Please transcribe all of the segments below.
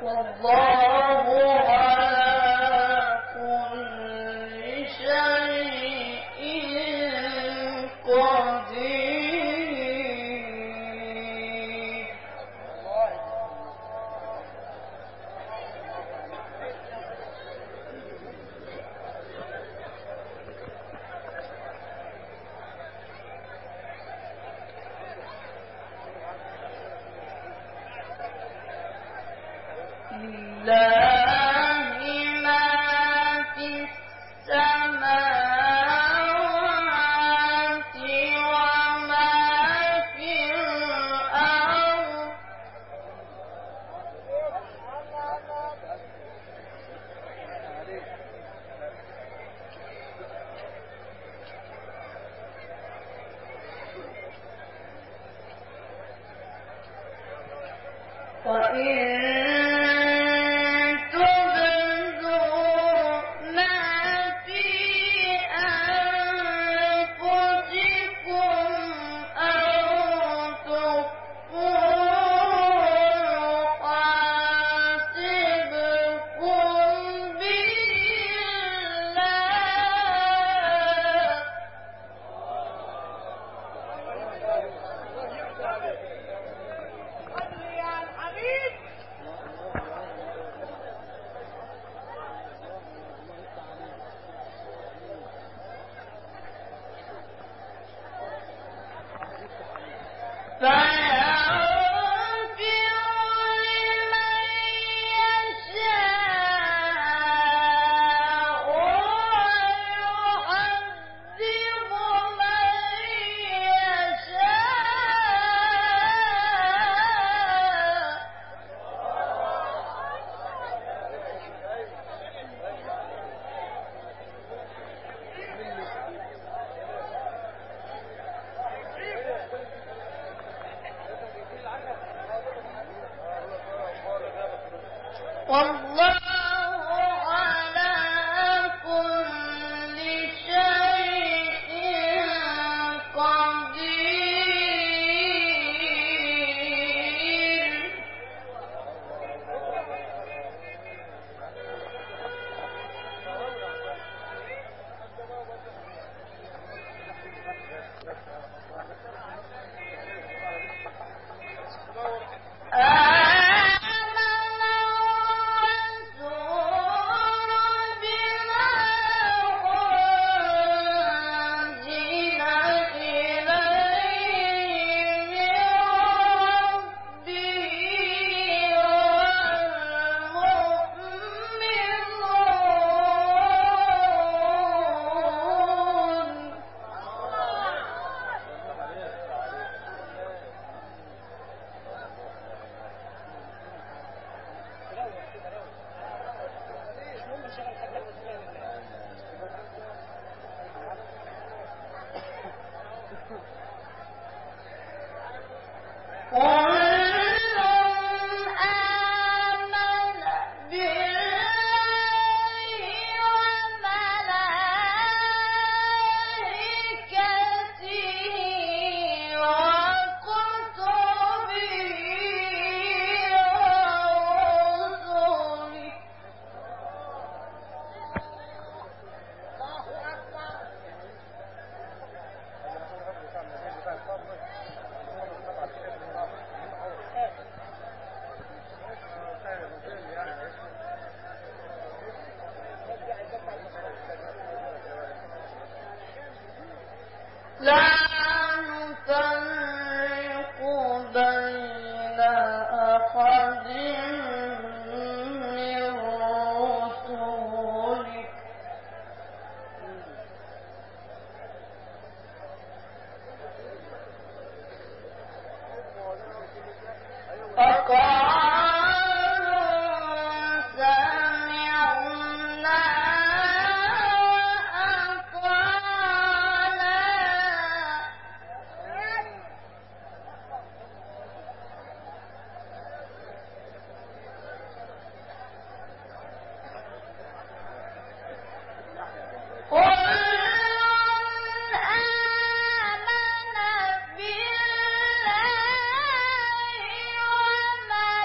وما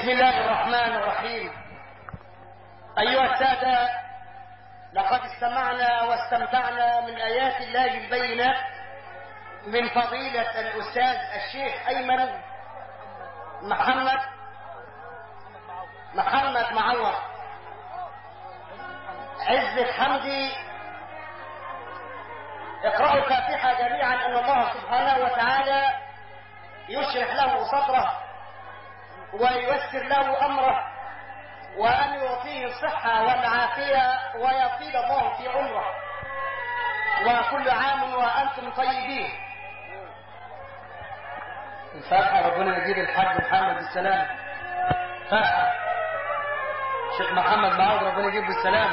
بسم الله الرحمن الرحيم أيها السادة لقد استمعنا واستمتعنا من آيات الله البينات من فضيلة الأستاذ الشيخ أيمن محمد محمد معوض عزة حمدي اقرأوا الفاتحة جميعا أن الله سبحانه وتعالى يشرح له صدره وييسر له أمره وأن يعطيه الصحة والعافية ويطيل الله في عمره وكل عام وأنتم طيبين الفاتحة ربنا يجيب الحاج محمد بالسلام فاتحة شيخ محمد معاذ ربنا يجيب بالسلام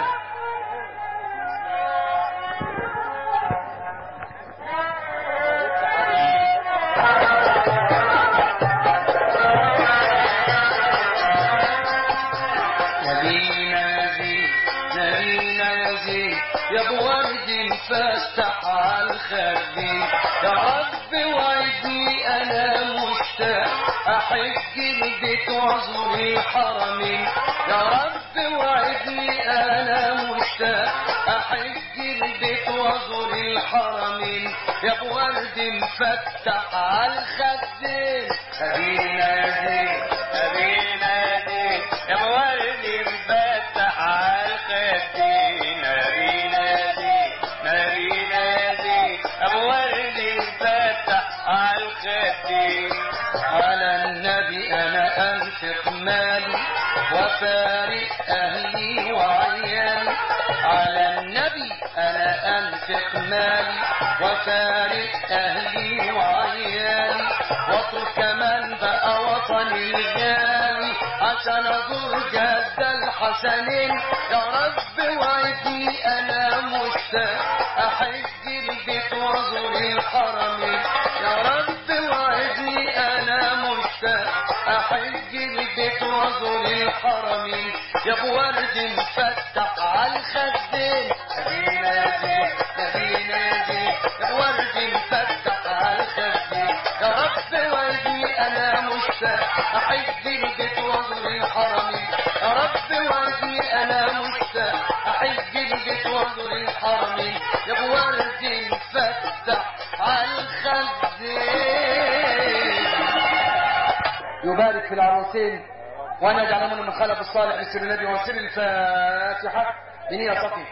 نبينا يزيد نبينا يزيد يا ابو ورد فاستح على الخدين يا رب وعدني انا مشتاق احج البيت وازور الحرمين يا رب وعدني انا مشتاق احج البيت وازور الحرمين يا ابو ورد مفتح على الخدين نبينا يزيد نبينا يزيد يا ابو ورد مفتح على الخدين نبينا يزيد نبينا يزيد ابو ورد مفتح على الخدين على النبي انا انفق مالي وفارق اهلي وعيالي على النبي انا انفق مالي وفارق اهلي وعيالي واترك من بقى وطني الغالي عشان ازور جد الحسنين يا رب وعدني انا مشتاق احج البيت وازور الحرمين يا رب وعدني انا مشتاق احج البيت وازور الحرمين يا ابو ورد مفتح على الخدين نبينا يزيد نبينا يزيد يا ابو ورد مفتح على الخدين يا رب وعدني انا مشتاق احج البيت وازور الحرمين يا رب وعدني انا مشتاق احج البيت وازور الحرمين يا ابو ورد مفتح على الخدين يبارك في العروسين وأن يجعلهم من خلف الصالح لسر النبي وسر الفاتحة بنية صفي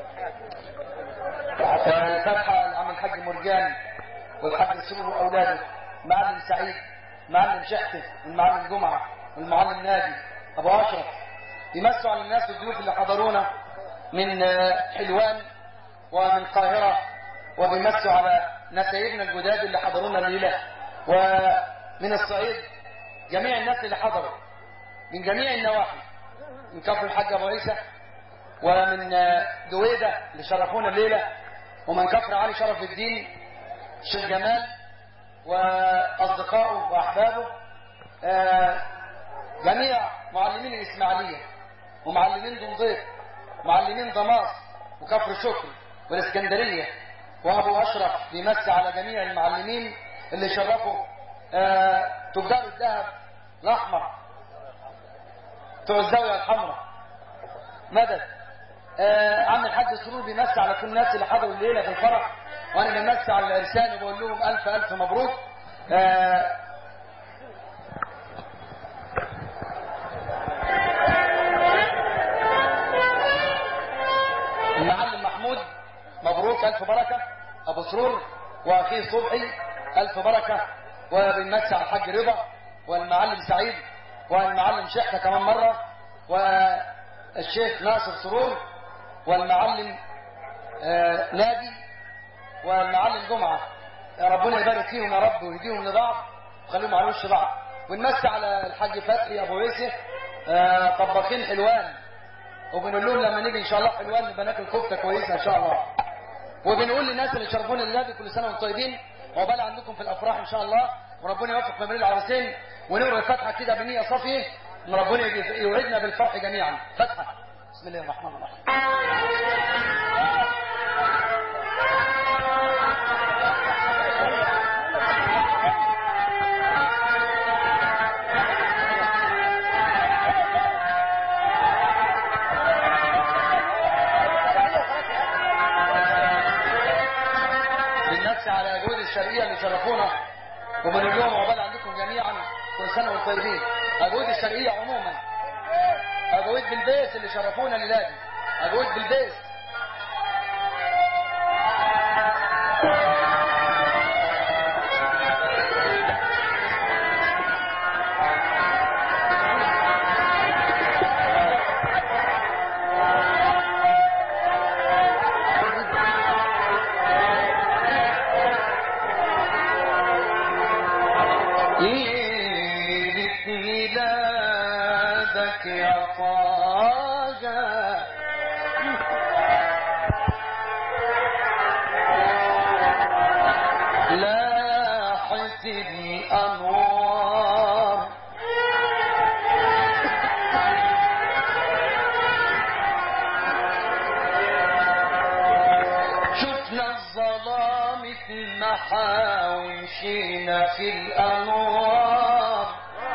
الفاتحة لعم الحاج مرجان والحاج سرور وأولاده معلم سعيد معلم شحته والمعلم جمعة والمعلم نادي أبو أشرف يمسوا على الناس الضيوف اللي حضرونا من حلوان ومن القاهرة وبيمسوا على نسايبنا الجداد اللي حضرونا الليلة ومن الصعيد جميع الناس اللي حضروا من جميع النواحي من كفر الحاج ابو عيسى ومن دويدة اللي شرفونا الليلة ومن كفر علي شرف الدين الشيخ جمال واصدقائه واحبابه آه، جميع معلمين الاسماعيلية ومعلمين دمضيط معلمين ضماس وكفر شكر والاسكندرية وابو اشرف بيمسي على جميع المعلمين اللي شرفوا آه، تجار الذهب الاحمر بتوع الزاويه الحمراء مدد آه عم الحاج سرور بيمسي على كل الناس اللي حضروا الليله في الفرح وانا بمسي على العرسان وبقول لهم الف الف مبروك آه المعلم محمود مبروك الف بركه ابو سرور واخيه صبحي الف بركه وبنمسي على الحاج رضا والمعلم سعيد والمعلم شحته كمان مره والشيخ ناصر سرور والمعلم آه نادي والمعلم جمعه يا ربنا يبارك فيهم يا رب ويهديهم لبعض وخليهم على وش بعض ونمسي على الحاج فتحي ابو يوسف آه طباخين حلوان وبنقول لهم لما نيجي ان شاء الله حلوان نبقى ناكل كفته كويسه ان شاء الله وبنقول للناس اللي شرفونا النبي كل سنه وانتم طيبين وعقبال عندكم في الافراح ان شاء الله وربنا يوفق ما بين العروسين ونقرا الفاتحه كده بنيه صافيه ان ربنا يوعدنا بالفرح جميعا فاتحه بسم الله الرحمن الرحيم وبنقول لهم عقبال عندكم جميعا كل سنه وانتم طيبين اجود الشرقيه عموما اجود بالبيس اللي شرفونا الليله دي اجود بالبيس ليلة ميلادك يا طاقة لاحت الأنوار شفنا الظلام اتمحى ومشينا في الأنوار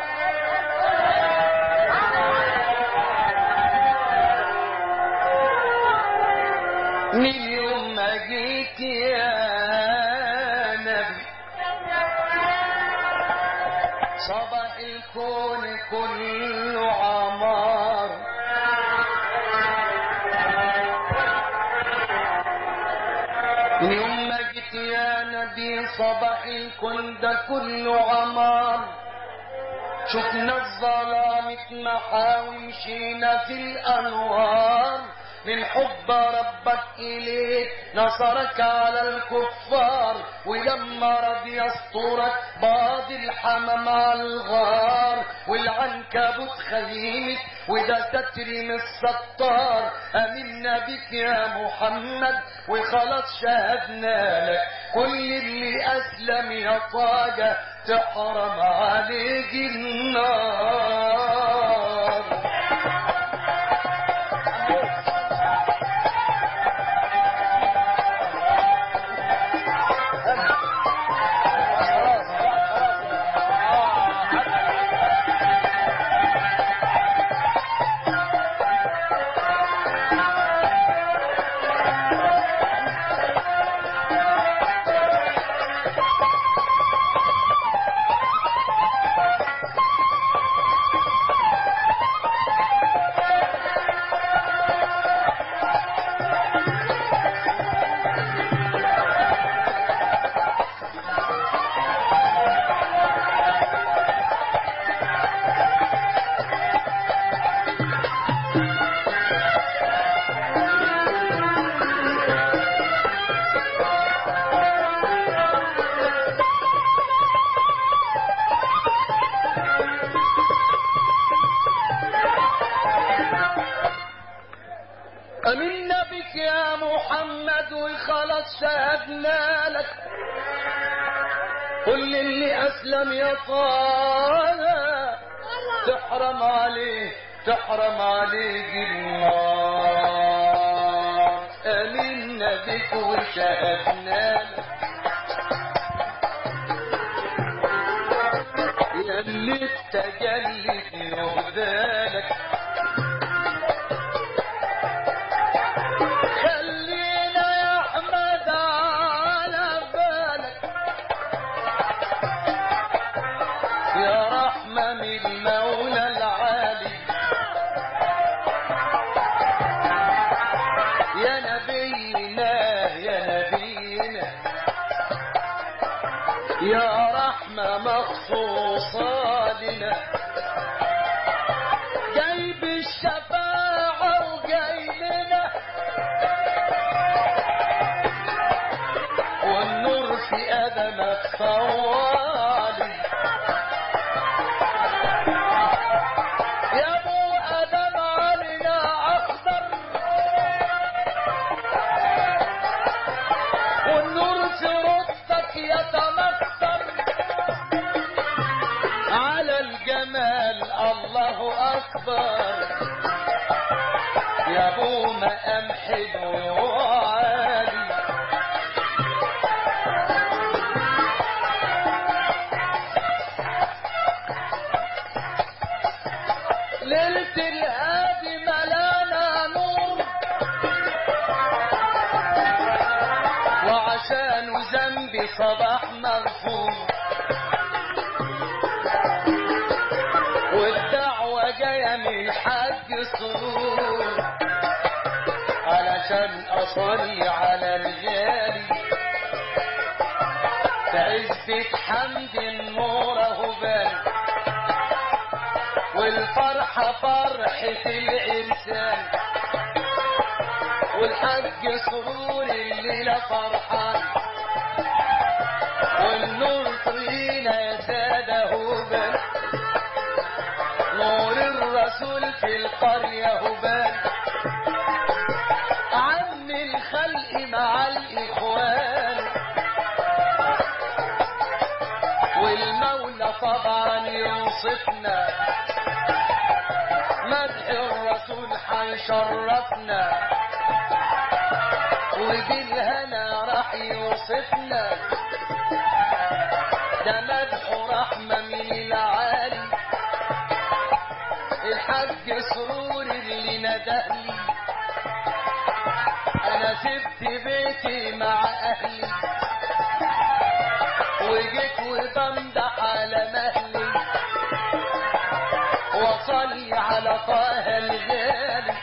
من يوم ما جيت يا نبي صباح الكون كله عمار من يوم ما جيت يا نبي صباح الكون ده كله عمار شفنا الظلام اتمحى ومشينا في الانوار من حب ربك اليك نصرك على الكفار ولما رضي يسترك بعض الحمام على الغار والعنكبوت خيمك وده ستر من الستار امنا بك يا محمد وخلاص شهدنا لك كل اللي اسلم يا طاقة تحرم عليك النار أمنا بك يا محمد وخلاص شهدنا لك كل اللي أسلم يا طه تحرم عليه تحرم عليه النار أمنا بك وشهدنا لك يا اللي التجلد يهدالك خلينا يا احمد على بالك يا رحمة من المولى العالي يا نبينا يا نبينا يا رحمة مخصوصة لنا جايب الشفاعة وجاي لنا والنور في أدمك طوالي يا ابو ادم علينا اخضر والنور في رتك يتمثل على الجمال الله اكبر يا ابو مقام حلو وعالي ليلة الهادي ملانا نور وعشان ذنبي صباح مغفور عشان اصلي على الغالي بعزة حمد النور هبان والفرحة فرحة الإنسان والحج سرور الليلة فرحان والنور طرينا يا سادة هبان نور الرسول في القرية هبان عم الخلق مع الإخوان والمولى طبعا يوصفنا مدح الرسول حيشرفنا وبالهنا راح يوصفنا ده مدح رحمة من العالي الحاج سرور اللي ندهلي انا سبت بيتي مع اهلي وجيت وبمدح على مهلي وصلي على طه الغالي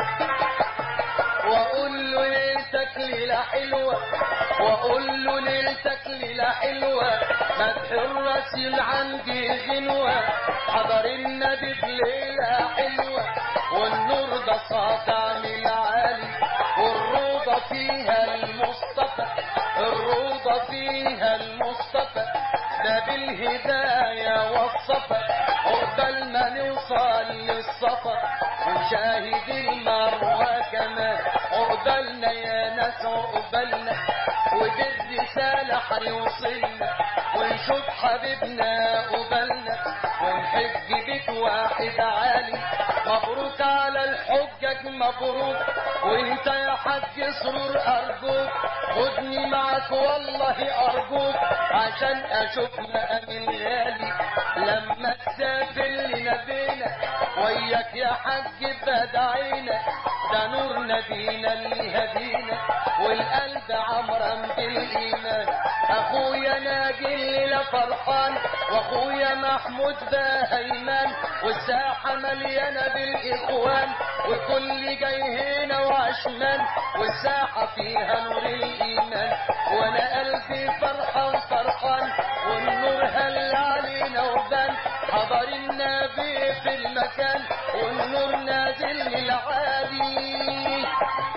واقول له ليلتك ليله حلوه واقول له ليلتك ليله حلوه مدح الرسول عندي غنوه حضر النبي في ليله حلوه والنور ده ساطع من العالي والروضه فيها المصطفى الروضه فيها المصطفى ده بالهدايه والصفا عقبال ما نوصل للصفا ونشاهد المروه كمان عقبالنا يا ناس عقبالنا وبالرسالة حيوصلنا ونشوف حبيبنا قبلنا ونحج بيت واحد عالي مبروك على الحجج مبروك وانت يا حاج سرور ارجوك خدني معك والله ارجوك عشان اشوف مقام الغالي لما تسافر لنبينا وياك يا حاج بدعينا ده نور نبينا اللي هدينا والقلب عمرا بالايمان اخويا ناجي الليله فرحان واخويا محمود ده هيمان والساحه مليانه بالاخوان والكل جاي هنا وعشمان والساحه فيها نور الايمان وانا قلبي فرحان فرحان والنور هل علينا وبان حضر النبي في المكان والنور نازل للعالي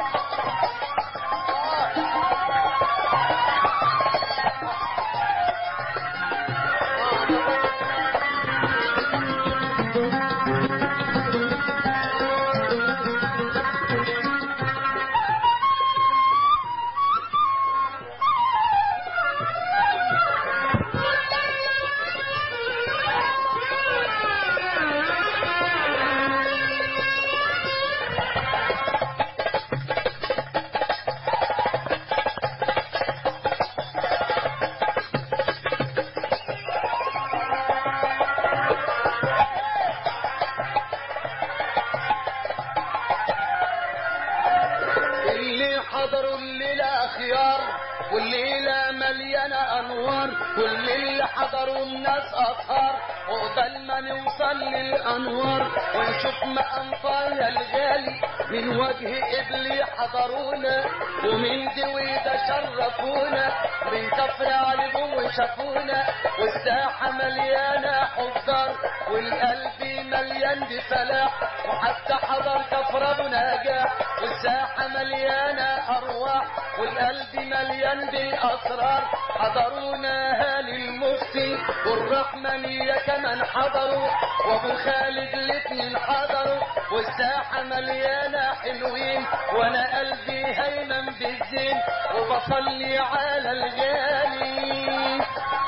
اللي حضروا الليلة خيار والليلة مليانة أنوار كل اللي حضروا الناس أطهار وقبل ما نوصل للأنوار ونشوف مقام طه الغالي من وجه قبلي حضرونا ومن دويدة شرفونا من كفر عليهم وشافونا والساحة مليانة حضار والقلب مليان بفلاح وحتى حضر كفر ابو نجاح والساحة مليانة أرواح والقلب مليان بالأسرار حضرونا أهل المفتي والرحمنية كمان حضروا وأبو خالد الاتنين حضروا والساحة مليانة حلوين وأنا قلبي هيمن بالزين وبصلي على الغالي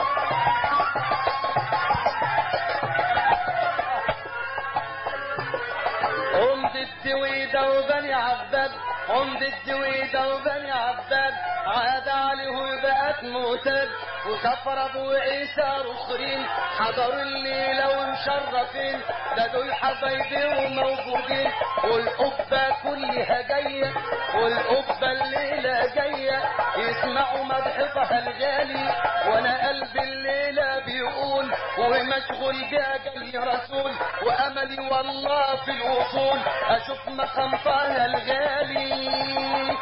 عمد الدويدة وبني عباد عمد الدويدة وبني عباد عاد عليه بقت موتاد وكفر ابو عيسى رخرين حضروا الليلة ومشرفين ده دول حبايبي وموجودين والقبة كلها جاية والقبة الليلة جاية يسمعوا مدحفها الغالي وانا قلبي الليلة بيقول ومشغول بيها جاي رسول واملي والله في الوصول اشوف مقام طه الغالي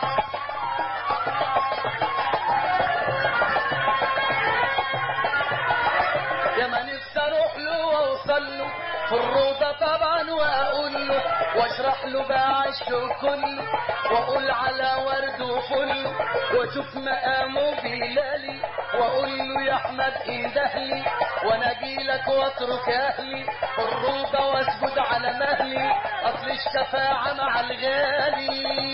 له بعشه كله واقول على ورد وفل واشوف مقامه بلالي واقول له يا احمد اندهلي وانا اجيلك واترك اهلي الروضه واسجد على مهلي اصل الشفاعه مع الغالي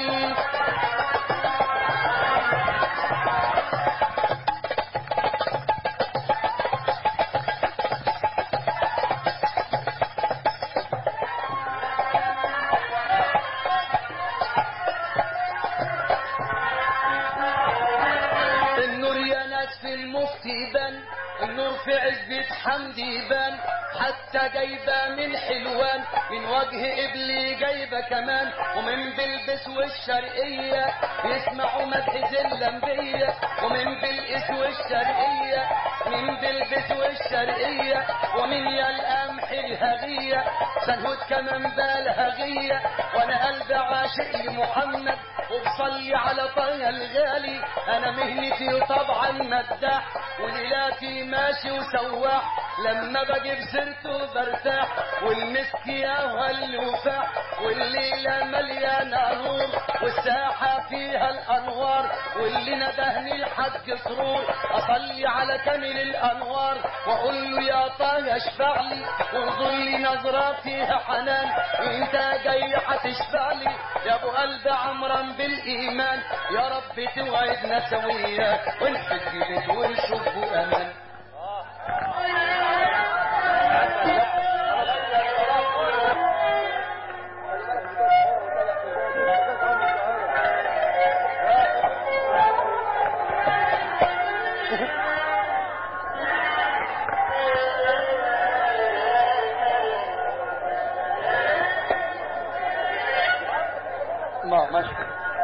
النور يا ناس في المفتي بان النور في عزبة حمدي بان حتى جايبة من حلوان من وجه قبلي جايبة كمان ومن بلبس والشرقية يسمعوا مدح زلمبية ومن بلقس والشرقية من بلبس والشرقية ومن يا القمح الهغية سنهود كمان بالهغية وانا قلبي عاشق لمحمد وبصلي على طه الغالي انا مهنتي طبعا مداح وليلاتي ماشي وسواح لما بجيب سيرته برتاح والمسك يا والوفاح والليلة مليانة نور والساحة فيها الأنوار واللي ندهني الحج سرور أصلي على كامل الأنوار وأقول له يا طه اشفع لي وانظر لي نظرة فيها حنان انت جاي هتشفع لي يا ابو قلب عمرا بالإيمان يا رب توعدنا سوية ونحج بيت ونشوف أمان ما ماشي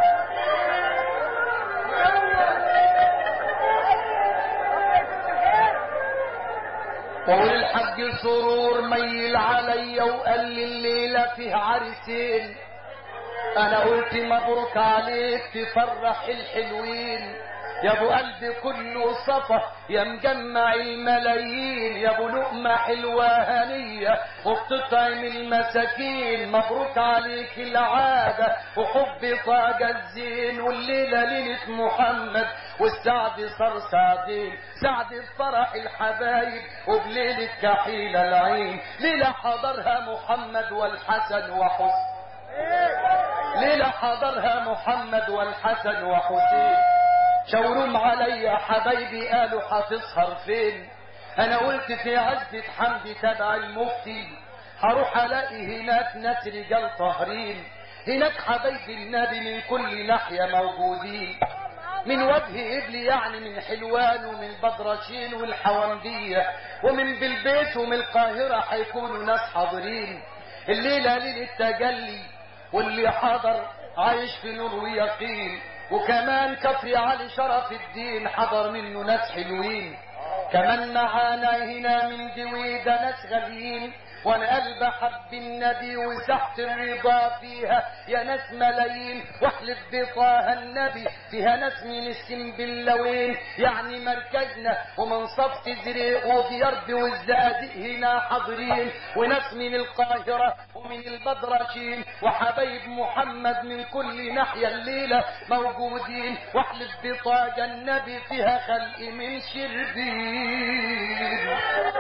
وقول الحج سرور ميل عليا وقال لي الليلة فيها عرسين انا قلت مبروك عليك تفرح الحلوين يا ابو قلبي كله صفا يا مجمع الملايين يا ابو لقمة حلوة هنية وبتطعم المساكين مبروك عليك العادة وحب طاقة الزين والليلة ليلة محمد والسعد صار سعدين سعد الفرح الحبايب وبليلة كحيل العين ليلة حضرها محمد والحسن وحسين ليلة حضرها محمد والحسن وحسين شاورهم عليا حبايبي قالوا هتسهر فين انا قلت في عزبة حمدي تبع المفتي هروح الاقي هناك ناس رجال طاهرين هناك حبايبي النبي من كل ناحية موجودين من وجه قبلي يعني من حلوان ومن بدرشين والحوندية ومن بالبيت ومن القاهرة هيكونوا ناس حاضرين الليلة ليلة تجلي واللي حضر عايش في نور ويقين وكمان كفري علي شرف الدين حضر منه ناس حلوين كمان معانا هنا من دويدة ناس غاليين وانا قلب حب النبي وسحت الرضا فيها يا ناس ملايين واحلف بطه النبي فيها ناس من السنبلاوين يعني مركزنا ومن صف تزريق وبيرب والزقازيق هنا حاضرين وناس من القاهرة ومن البدرشين وحبايب محمد من كل ناحية الليلة موجودين واحلف بطاقة النبي فيها خلق من شربين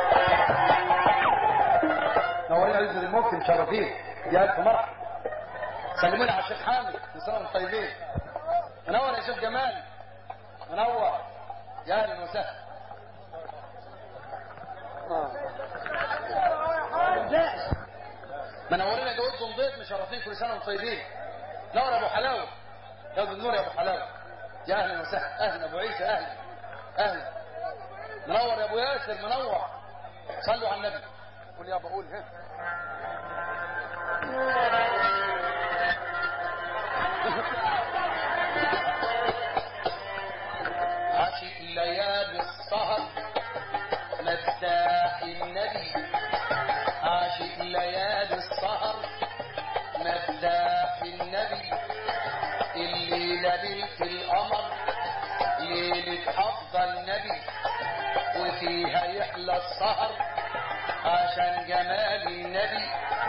نورنا عز المفتي مشرفين يا الف مرحبا سلموني على الشيخ حامد كل سنه وانتم طيبين منور يا شيخ جمال منور يا اهلا وسهلا آه. منورين يا جوز ضيف مشرفين كل سنه وانتم طيبين نور يا ابو حلاوه يا ابو النور يا ابو حلاوه يا اهلا وسهلا اهلا ابو عيسى اهلا اهلا منور يا ابو ياسر منور صلوا على النبي قول يا بقول ها عاشق ليالي السهر مداح النبي عاشق ليالي السهر مداح النبي الليلة ليلة القمر ليلة أفضل النبي وفيها يحلى السهر عشان جمال النبي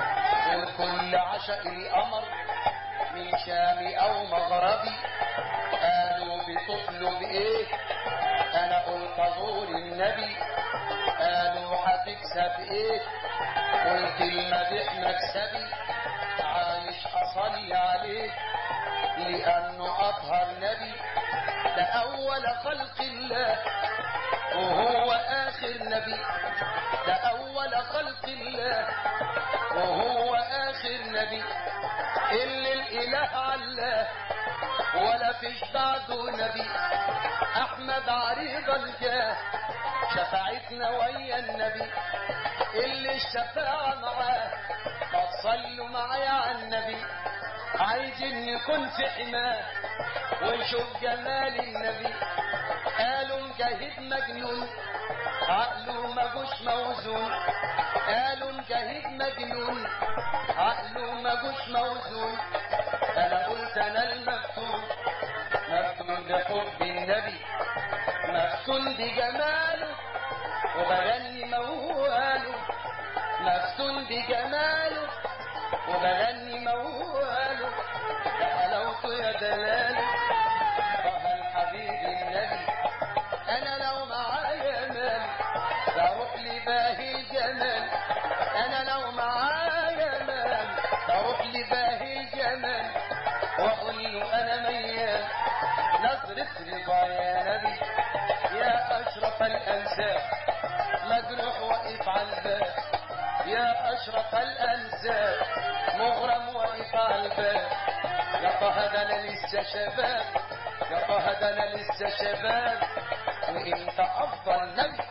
والكل عشق القمر من شامي او مغربي قالوا بتطلب ايه انا قلت ازور النبي قالوا هتكسب ايه قلت المديح مكسبي عايش اصلي عليه لانه اطهر نبي ده اول خلق الله وهو اخر نبي ده اول خلق الله وهو اخر نبي اللي الاله علاه ولا فيش بعده نبي احمد عريض الجاه شفاعتنا ويا النبي اللي الشفاعة معاه ما تصلوا معايا على النبي عايزين نكون في حماه ونشوف جمال النبي قالوا مجاهد مجنون عقله مجوش موزون قالوا مجاهد مجنون عقله مجوش موزون انا قلت انا المفتون مفتون بحب النبي مفتون بجماله وبغني موهاله مفتون بجماله وبغني موهاله ده حلاوته يا دلاله طه الحبيب النبي انا لو معايا مال اروح لباهي الجمال انا لو معايا مال اروح لباهي الجمال واقول له انا ميال نظرة رضا يا نبي يا اشرف الانساب مجروح واقف على الباب يا اشرف الانساب مغرم واقف على الباب يا طه ده انا لسه شباب يا طه ده انا لسه شباب وانت افضل نبي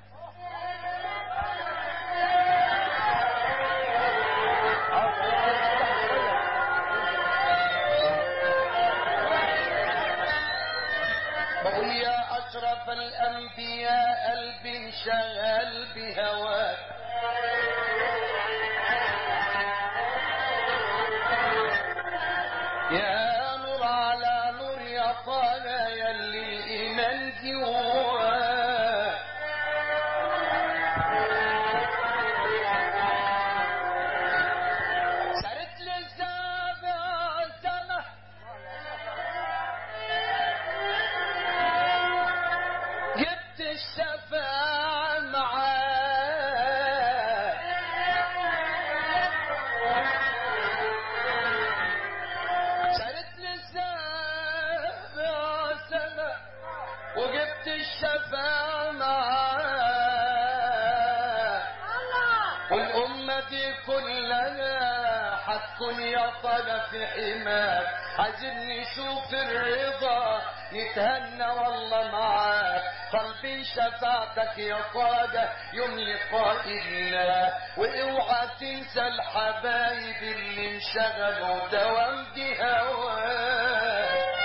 بقول يا اشرف الانبياء قلبي انشغل بهواك يا نور على نور يا طالع يلي الايمان جواك سرت لي السابع سنه جبت الشفاعة معاك سرت لي السابع سنة وجبت الشفاعة معاك والأمة دي كلها حتكون يا طلب في حماك عايزين نشوف الرضا نتهنى والله معاك قلبي شفاعتك يا قادة يوم لقاء الله واوعى تنسى الحبايب اللي انشغلوا دوام بهواك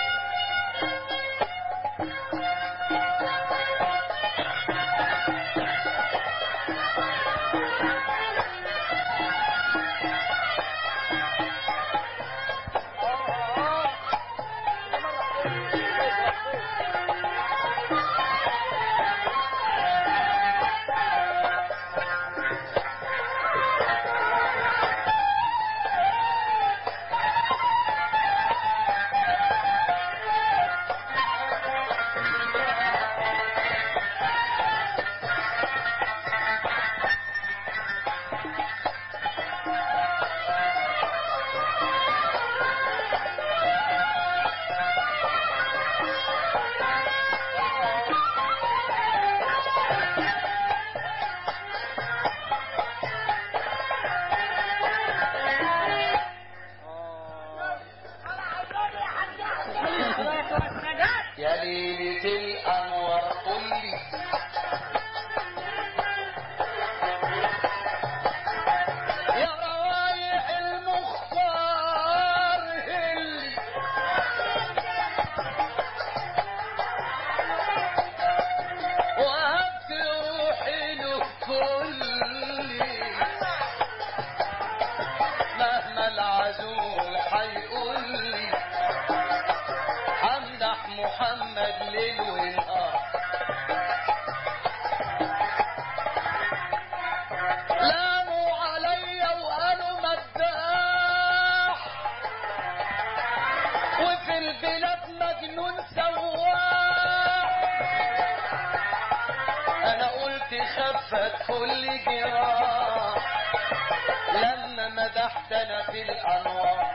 البلاد مجنون سواح انا قلت خفت كل جراح لما مدحت انا في الانوار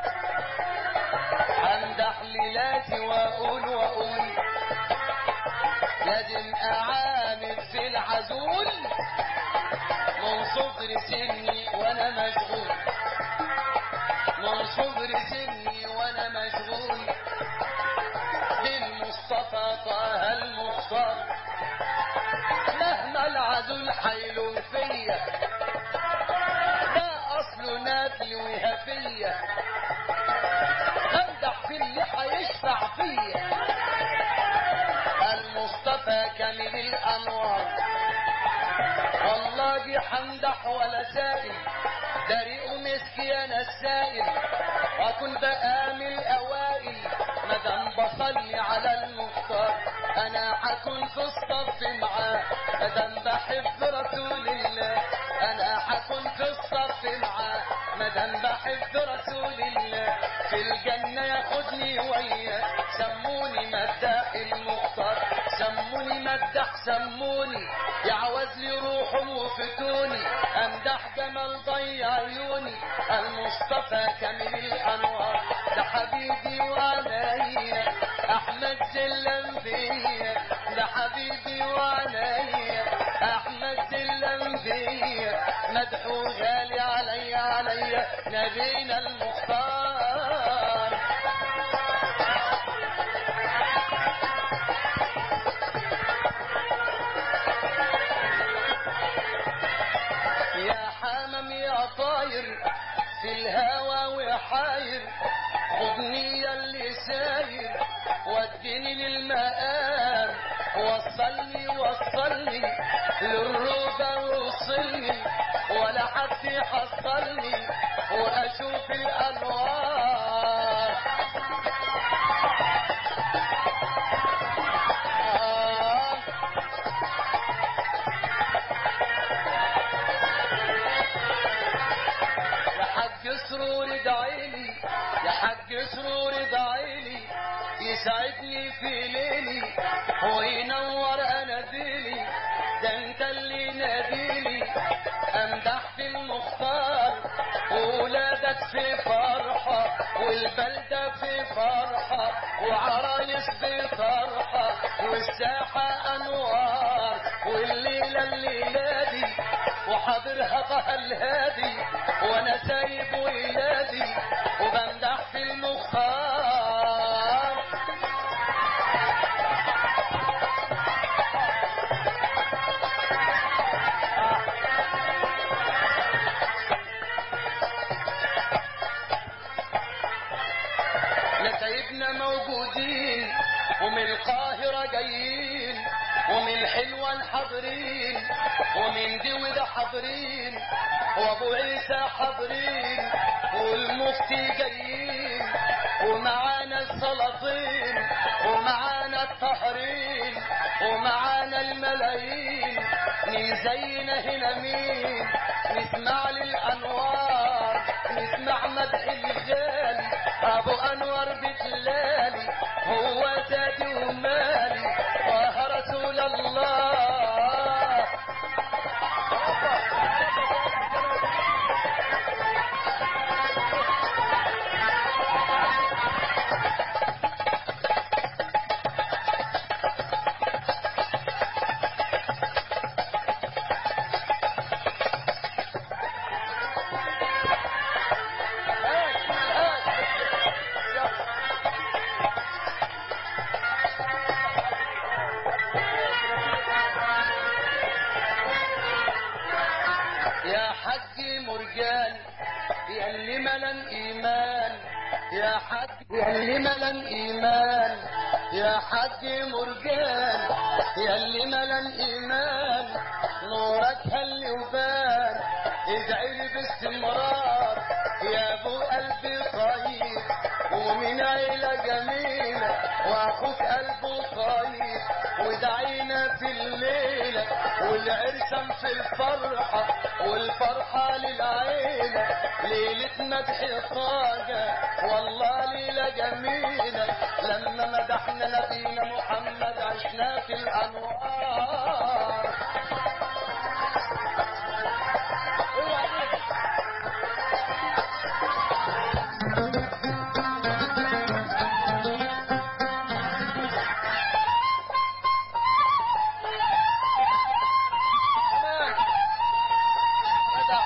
امدح ليلاتي واقول واقول لازم اعاند في العزول من صغر سني وانا مشغول من صغر سني وانا مشغول بالمصطفى طه المختار مهما العزول حيلو فيا ده اصله نادل وهفية امدح في اللي حيشفع فيا المصطفى كامل الانوار والله حمدح ولا سائل دريء مسكي انا السائل واكون بقام الاوائل مدام بصلي على المختار انا حكون في الصف معاه مدام بحب رسول الله انا حكون في الصف معاه مدام بحب رسول الله في الجنة ياخدني وياه سموني مداح المختار سموني مدح سموني يعوز لي روحهم وفتوني امدح جمال ضي عيوني المصطفى كامل الانوار ده حبيبي وعليا احمد زلم فيا ده حبيبي وعليا احمد زلم فيا مدحو غالي عليا عليا نبينا المختار يا حمام يا طاير في الهوى وحاير خدني يا اللي ساير وديني للمقام وصلني وصلني للروضة وصلني ولا حد يحصلني واشوف الانوار آه يا حاج سرور ادعيلي يا حاج سرور ادعيلي يسعدني في ليلي وينور اناديلي ده انت اللي ناديلي امدح في المختار وولادك في فرحة والبلدة في فرحة وعرايس في فرحة والساحة انوار والليلة الليلة دي وحاضرها طه الهادي وانا سايب ولادي وبمدح في المختار لسيدنا موجودين ومن القاهرة جايين ومن حلوان حاضرين ومن دود حاضرين وابو عيسى حاضرين والمفتي جايين ومعانا السلاطين ومعانا الطهرين ومعانا الملايين مين زينا هنا مين نسمع للانوار نسمع مدح الرجال ابو انور بتلالي هو زادي ومالي طه رسول الله يا حج مرجان يا اللي ملن ايمان يا حج يا اللي ملن ايمان يا حج مرجان يا اللي ملن ايمان نورك هل وبان ادعي لي باستمرار يا ابو قلبي طيب ومن عيلة جميلة واخوك قلبه طيب ودعينا في الليلة والعرسان في الفرحة والفرحة للعيلة ليلة مدح طاقة والله ليلة جميلة الانوار كمان جدع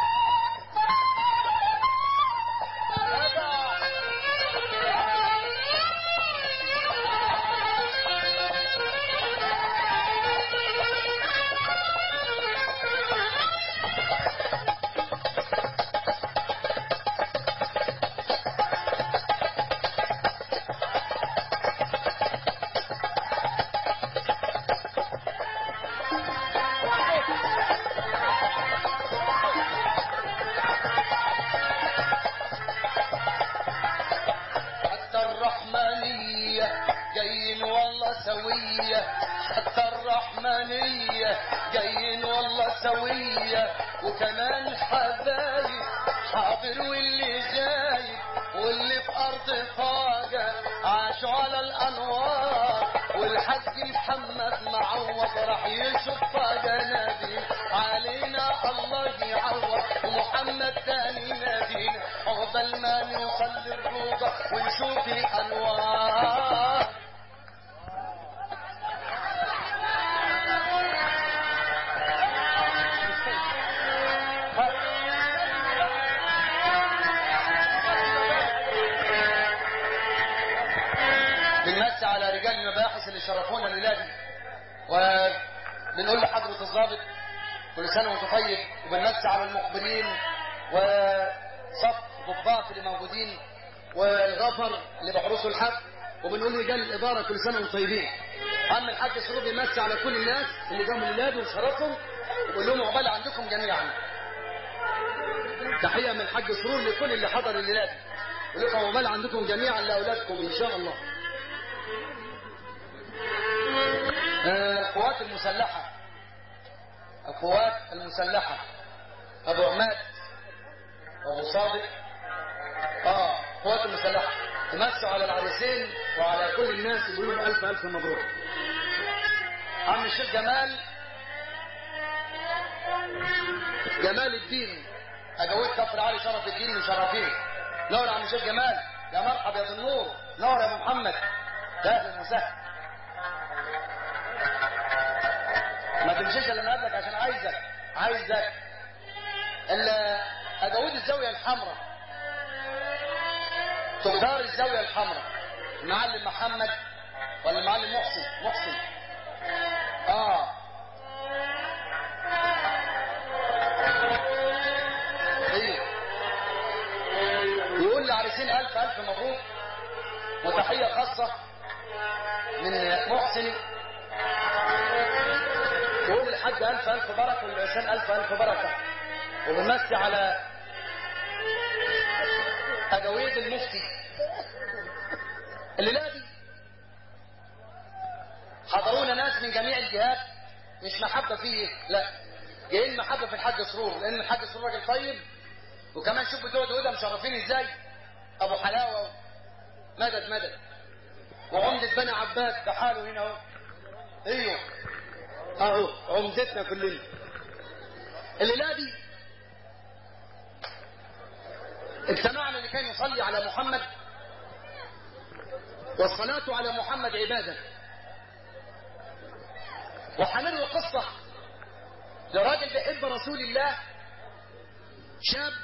جدع حتى الرحمنية جايين والله سوية حتى الرحمنية جايين والله سوية وكمان حبايب حاضر واللي غايب واللي في أرض فاجة عاشوا على الأنوار والحج محمد معوض راح يشوف جنابي علينا الله يعوض ومحمد تاني نبينا عقبال ما نوصل للروضة ونشوف الأنوار بنمسي على رجال المباحث اللي شرفونا الليله دي وبنقول لحضرة الضابط كل سنة وانت طيب وبنمسي على المقبلين وصف ضباط اللي موجودين والغفر اللي بحرسوا الحق وبنقول لرجال الإدارة كل سنة وانتم طيبين عم الحاج سرور بيمسي على كل الناس اللي جم الليله دي وشرفهم ويقول لهم عقبال عندكم جميعا تحية من الحاج سرور لكل اللي حضر الليله دي يقول لكم عقبال عندكم جميعا لأولادكم إن شاء الله آه، القوات المسلحة القوات المسلحة أبو عماد أبو صادق آه القوات المسلحة تمسوا على العريسين وعلى كل الناس يقولوا لهم ألف ألف مبروك عم الشيخ جمال جمال الدين أجاوز كفر علي شرف الدين من شرفين نور يا عم الشيخ جمال يا مرحبا يا ذو النور نور يا أبو محمد يا أهلا وسهلا ما تمشيش الا لما اقابلك عشان عايزك عايزك الا اجاوز الزاويه الحمراء تجار الزاويه الحمراء المعلم محمد ولا المعلم محسن محسن اه ايوه يقول لعريسين الف الف مبروك وتحيه خاصه من محسن يقول الحاج ألف ألف بركة والعشان ألف ألف بركة وبنمسي على أجاويد المفتي الليلة دي حضرونا ناس من جميع الجهات مش محبة فيه لا جايين محبة في الحاج سرور لأن الحاج سرور راجل طيب وكمان شوف بتوع دودة مشرفين ازاي أبو حلاوة مدد مدد وعمدة بني عباس بحاله هنا اهو ايوه اهو عمدتنا كلنا الليله دي اجتمعنا لكي نصلي على محمد والصلاة على محمد عبادة وحنروي قصة لراجل بيحب رسول الله شاب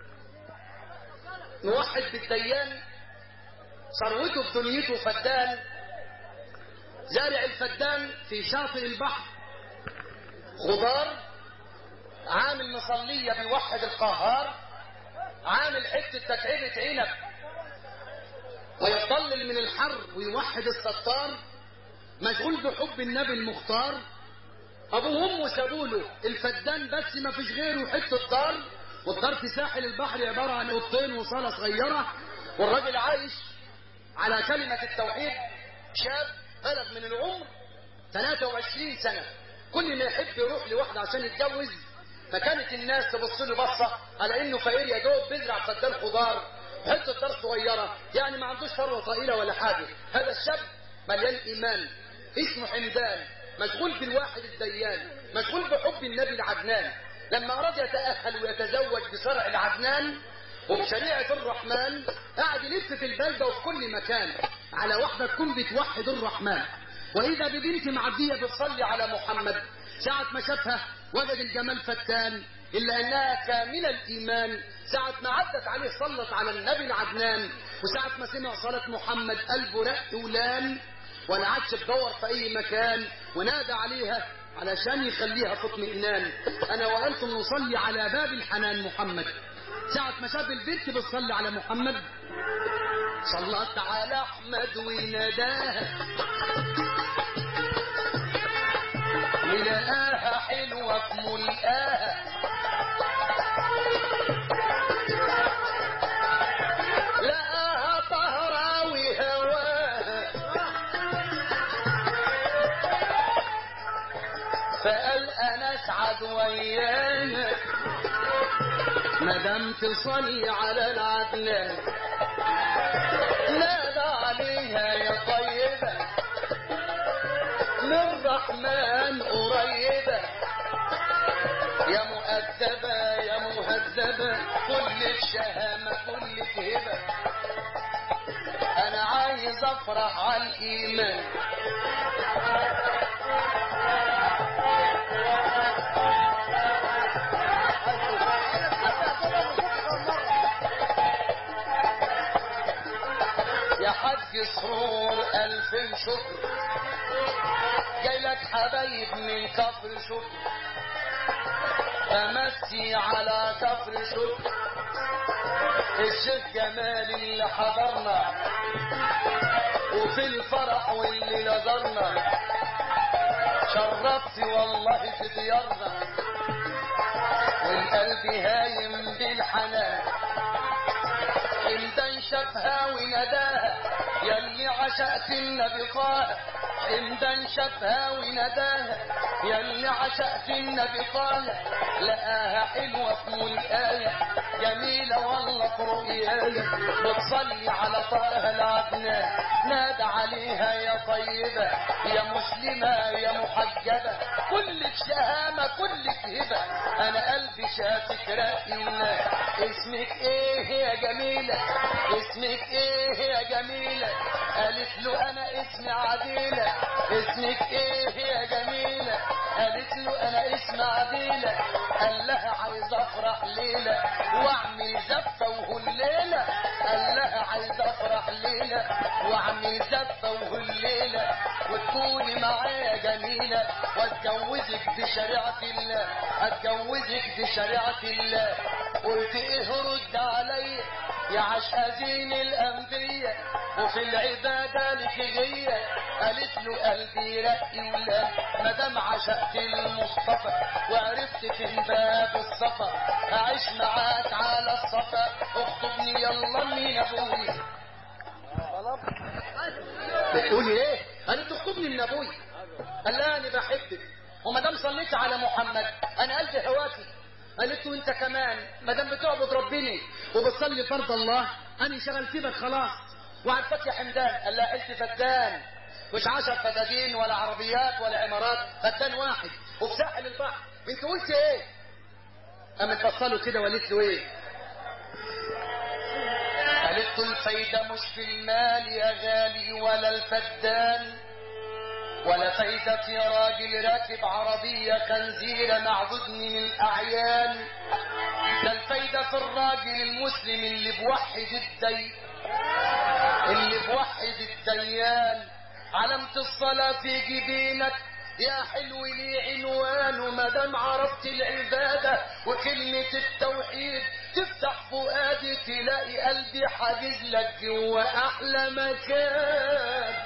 موحد بالديان ثروته بدنيته فدان زارع الفدان في شاطئ البحر خضار عامل مصلية بيوحد القهار عامل حتة تكعيبة عنب ويضلل من الحر ويوحد الستار مشغول بحب النبي المختار ابوه وامه سابوا له الفدان بس ما فيش غيره حته دار والدار في ساحل البحر عباره عن اوضتين وصاله صغيره والراجل عايش على كلمه التوحيد شاب بلغ من العمر 23 سنه كل ما يحب يروح لواحده عشان يتجوز فكانت الناس تبص له بصه على انه فقير يا دوب بيزرع فدان خضار حته دار صغيره يعني ما عندوش ثروه طائله ولا حاجه هذا الشاب مليان ايمان اسمه حمدان مشغول بالواحد الديان مشغول بحب النبي العدنان لما أراد يتأهل ويتزوج بشرع العدنان وبشريعة الرحمن قاعد يلف في البلدة وفي كل مكان على واحدة تكون بتوحد الرحمن وإذا ببنت معدية بتصلي على محمد ساعة ما شافها وجد الجمال فتان إلا أنها كاملة الإيمان ساعة ما عدت عليه صلت على النبي العدنان وساعة ما سمع صلاة محمد قلبه رق ولان ولا عادش تدور في أي مكان ونادى عليها علشان يخليها في اطمئنان أنا وأنتم نصلي على باب الحنان محمد ساعة ما شاف البنت بتصلي على محمد صلت على أحمد وناداها ولقاها حلوة في ملقاها لقاها طهرة وهواها فقال انا اسعد وياها مدام تصلي على العدنان نادى عليها يا طيبة للرحمن قريبة يا مؤدبة يا مهذبة كل شهامة كل هبة أنا عايز أفرح على الإيمان يا حاج سرور ألف شكر جاي لك حبايب من كفر شكر فمسي على كفر شكر الشيخ جمال اللي حضرنا وفي الفرح واللي نظرنا شرفت والله في ديارنا والقلب هايم بالحنان حمدا شافها ونداها يلي عشقت النبي طه حمدا شافها ونداها يلي عشقت النبي طه لقاها حلوة في الآية جميلة والله في رؤيايا بتصلي على طه العدنان نادى عليها يا طيبة يا مسلمة يا محجبة كلك شهامة كلك هبة أنا قلبي شافك رأينا اسمك إيه يا جميلة اسمك إيه يا جميلة قالت له أنا اسمي عديلة اسمك إيه يا جميلة قالت له أنا اسمي عديلة قال لها عايز أفرح ليلة وأعمل زفة وهليلة قال لها عايز أفرح ليلة وأعمل زفة وهليلة وتكوني معايا جميلة واتجوزك بشريعة الله اتجوزك بشريعة الله قلت ايه رد عليا يا عشازين الأنبياء وفي العبادة لك غية قالت له قلبي رقي ولا مدام عشقت المصطفى وعرفت فين باب الصفا هعيش معاك على الصفا اخطبني يلا من ابويا بتقولي ايه قالت تخطبني من ابويا قال لها انا بحبك وما دام صليت على محمد انا قلبي هواكي قالت له انت كمان ما دام بتعبد ربنا وبتصلي فرض الله انا شغلتك خلاص وعرفك يا حمدان قال لها قلت فدان مش عشر فدادين ولا عربيات ولا عمارات فدان واحد وفي ساحل البحر انت قلت ايه قامت بصله كده وقالت له ايه قالت له الفايدة مش في المال يا غالي ولا الفدان ولا فايدة يا راجل راكب عربية خنزيرة معدود من الأعيان ده الفايدة في الراجل المسلم اللي بوحد الدين اللي بوحد الديان علامة الصلاة في جبينك يا حلو لي عنوان وما دام عرفت العبادة وكلمة التوحيد تفتح فؤادي تلاقي قلبي حاجز لك جوا أحلى مكان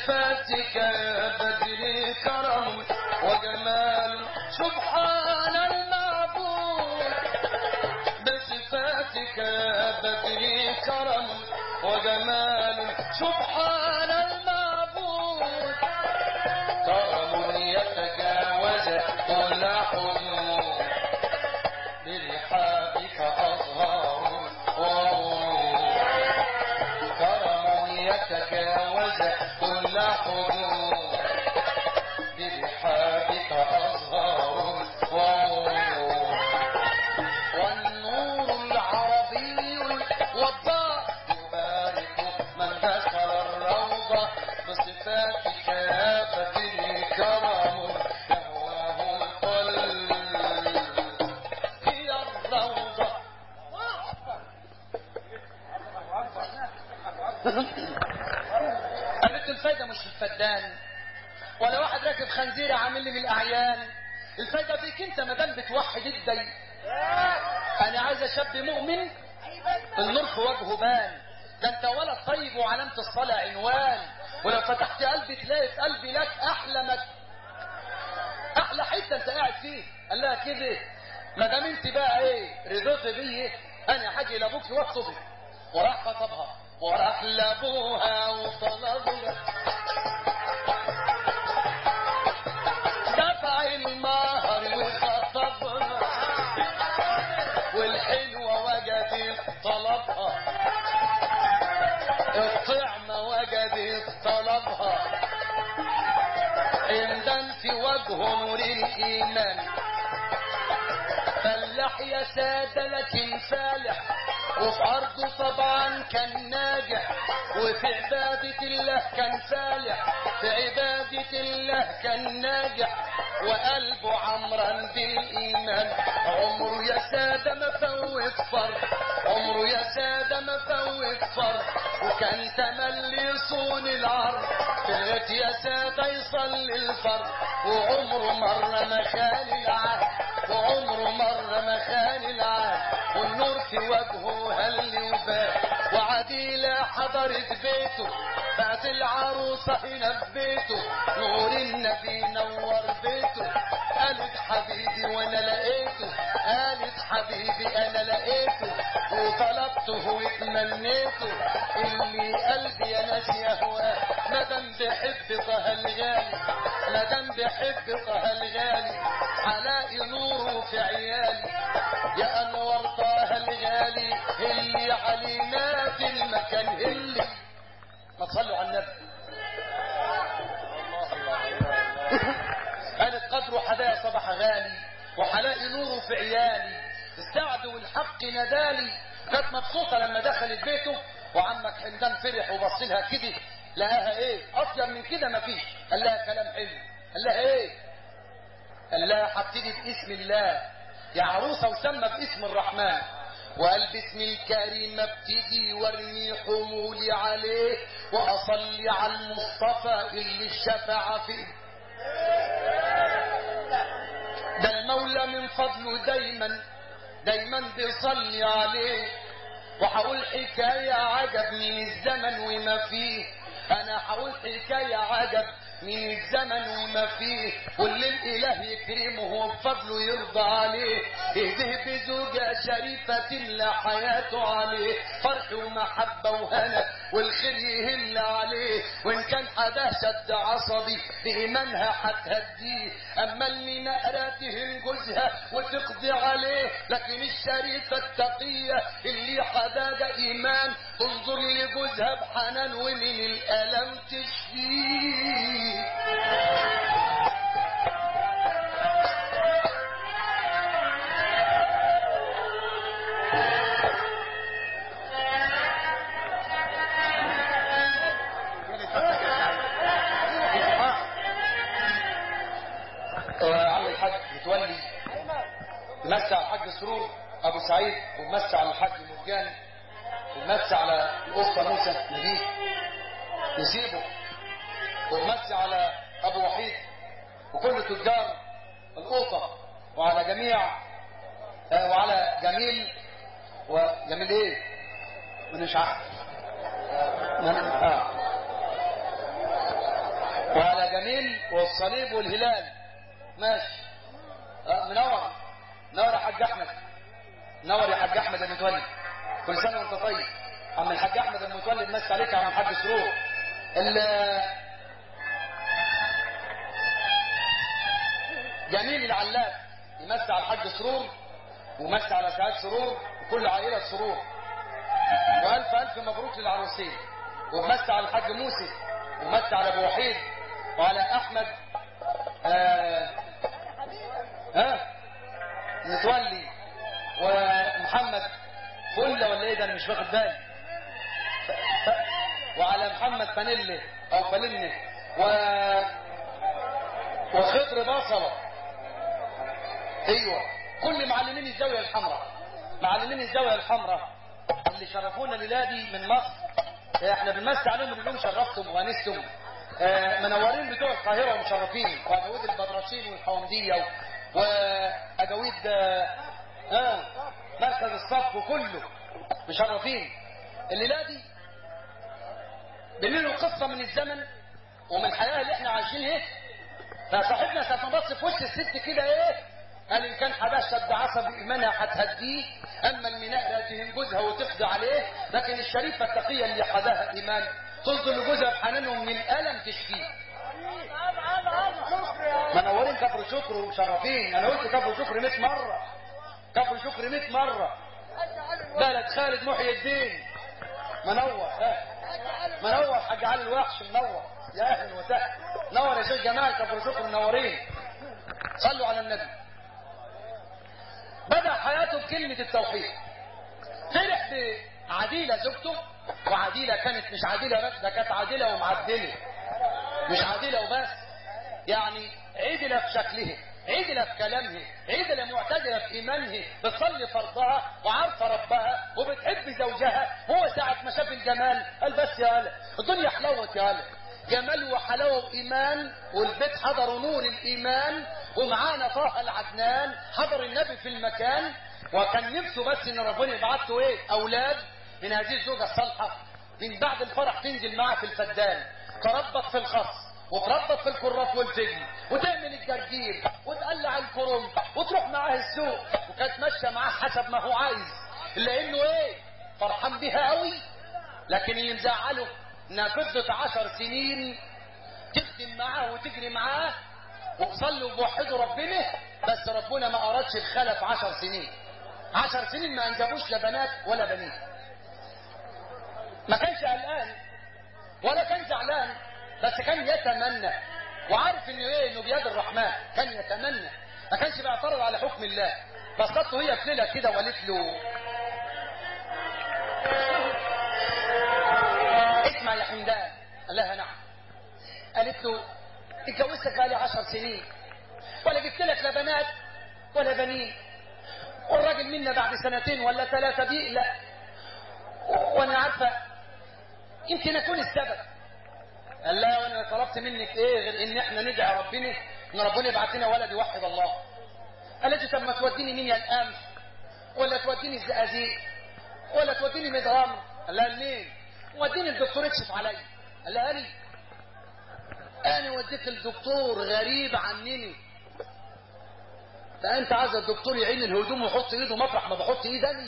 بصفاتك يا بدر كرم وجمال سبحان المعبود بصفاتك يا بدر كرم وجمال سبحان المعبود كرم يتجاوز كل حدود برحابك أظهار وعروض كرم يتجاوز كل حدود برحابك أظهار وعروض والنور العربي والضاء يبارك من دخل الروضة بصفاتك يا بدر كرم يهواه القلب هي الروضة قالت الفايدة مش في الفدان ولا واحد راكب خنزيرة عامل لي من الأعيان الفايدة فيك انت ما دام بتوحد الدين انا عايز شاب مؤمن النور في وجهه بان ده انت ولد طيب وعلامة الصلاة عنوان ولو فتحت قلبي تلاقي في قلبي لك احلى مك... احلى حتة انت قاعد فيه قال لها كده ما دام انت بقى ايه رضيت بيه انا هاجي لابوك واخطبك وراح خطبها وراح لابوها وطلبها دفع المهر وخطبها والحلوة وجدت طلبها الطعمة وجدت طلبها عندن في وجه نور الإيمان فلاح يا سادة لكن فالح وفي أرضه طبعا كان ناجح وفي عبادة الله كان فالح في عبادة الله كان ناجح وقلبه عمرا بالإيمان عمره يا سادة ما فوت فرض عمره يا سادة ما فوت فرض وكان تملي يصون العرض بيت يا سادة يصلي الفرض وعمره مرة ما خان العهد وعمره مرة ما خان العهد والنور في وجهه هل وبان وعديلة حضرت بيته بقت العروسة هنا في بيته نور النبي نور بيته قالت حبيبي وانا لقيته قالت حبيبي انا لقيته وطلبته واتمنيته اللي قلبي يا ناس يهواه مادام بحب طه الغالي مادام بحب طه الغالي هلاقي نوره في عيالي يا انور طه الغالي اللي علينا في المكان اللي ما تصلوا على النبي قالت قدره حدايا صباح غالي وحلاقي نوره في عيالي السعد والحق ندالي كانت مبسوطة لما دخلت بيته وعمك حمدان فرح وبص لها كده لقاها ايه اطيب من كده مفيش قال لها كلام حلو قال لها ايه قال لها هبتدي باسم الله يا عروسة وسمى باسم الرحمن وقال باسم الكريم ابتدي وارمي حمولي عليه واصلي على المصطفى اللي الشفاعة فيه ده المولى من فضله دايما دايما بيصلي عليه وهقول حكاية عجب من الزمن وما فيه انا هقول حكاية عجب من الزمن وما فيه واللي الاله يكرمه وبفضله يرضى عليه اهده بزوجة شريفة تملى حياته عليه فرح ومحبة وهنا والخير يهل عليه وان كان حدا شد عصبي بإيمانها هتهديه اما اللي نقرة تهن جوزها وتقضي عليه لكن الشريفة التقية اللي حداجة ايمان تنظر لجوزها بحنان ومن الالم تشفيه عم الحاج متولي مسى على الحاج سرور ابو سعيد ومسى على الحاج مرجان ومسى على الاسره موسى نجيب نسيبه ومسي على ابو وحيد وكل تجار القوطة وعلى جميع آه وعلى جميل وجميل ايه من مش عارف من اه وعلى جميل والصليب والهلال ماشي آه، منور منور يا حاج احمد منور يا حاج احمد المتولي كل سنه وانت طيب عم الحاج احمد المتولي مسي عليك يا عم الحاج سرور ال- جميل العلاف يمسي على الحاج سرور ومسي على سعاد سرور وكل عائله سرور والف الف مبروك للعروسين ومسي على الحاج موسى ومسي على ابو وحيد وعلى احمد آه ها متولي ومحمد فله ولا ايه ده انا مش واخد بالي ف- ف- وعلى محمد فانيلي او فانيلي و وخضر بصله ايوه كل معلمين الزاويه الحمراء معلمين الزاويه الحمراء اللي شرفونا ليلادي من مصر احنا بنمسي عليهم اللي لهم شرفتم وانستم آه، منورين بتوع القاهره ومشرفين واجاويد البدرشين والحومديه واجاويد آه، آه، مركز الصف وكله مشرفين الليله دي بنقول قصه من الزمن ومن الحياه اللي احنا عايشينها فصاحبنا ساعه ما بص في وش الست كده ايه قال ان كان حداش شد عصب ايمانها هتهديه اما الميناء لا تهين جوزها وتقضي عليه لكن الشريفه التقيه اللي حداها ايمان تنظر لجوزها بحنان ومن الالم تشفيه منورين كفر شكر ومشرفين انا قلت كفر شكر 100 مره كفر شكر 100 مره بلد خالد محي الدين منور ها منور حاج علي الوحش منور يا اهلا وسهلا نور يا شيخ جمال كفر شكر منورين صلوا على النبي بدأ حياته بكلمة التوحيد فرح بعديلة زوجته وعديلة كانت مش عديلة بس ده كانت عديلة ومعدلة مش عديلة وبس يعني عدلة في شكلها عدلة في كلامها عدلة معتدلة في إيمانها بتصلي فرضها وعارفة ربها وبتحب زوجها هو ساعة ما شاف الجمال قال بس يا هلا الدنيا حلوت يا هلا جمال وحلاوة وإيمان والبيت حضروا نور الإيمان ومعانا طه العدنان حضر النبي في المكان وكان نفسه بس ان ربنا يبعت له ايه اولاد من هذه الزوجة الصالحة من بعد الفرح تنزل معاه في الفدان تربط في الخص وتربط في الكرات والفجل وتعمل الجرجير وتقلع الكرنب وتروح معاه السوق وكانت ماشيه معاه حسب ما هو عايز الا انه ايه فرحان بيها قوي لكن اللي مزعله انها فضلت عشر سنين تخدم معاه وتجري معاه وتصلوا وبوحدوا ربنا بس ربنا ما ارادش الخلف عشر سنين عشر سنين ما انجبوش لا بنات ولا بنين ما كانش قلقان ولا كان زعلان بس كان يتمنى وعارف انه ايه انه بيد الرحمن كان يتمنى ما كانش بيعترض على حكم الله بسطته هي في ليله كده وقالت له اسمع يا حمدان قال لها نعم قالت له اتجوزتك بقالي عشر سنين ولا جبت لك لا بنات ولا بنين والراجل منا بعد سنتين ولا ثلاثة بيقلق وانا عارفة يمكن اكون السبب قال لا وانا طلبت منك ايه غير ان احنا ندعي ربنا ان ربنا يبعت لنا ولد يوحد الله قالت له طب ما توديني مين يا القمح ولا توديني الزقازيق ولا توديني مدغام قال لها لمين وديني الدكتور يكشف عليا قال لها لي انا وديت الدكتور غريب عنني فانت عايز الدكتور يعين الهدوم ويحط ايده مطرح ما بحط ايد انا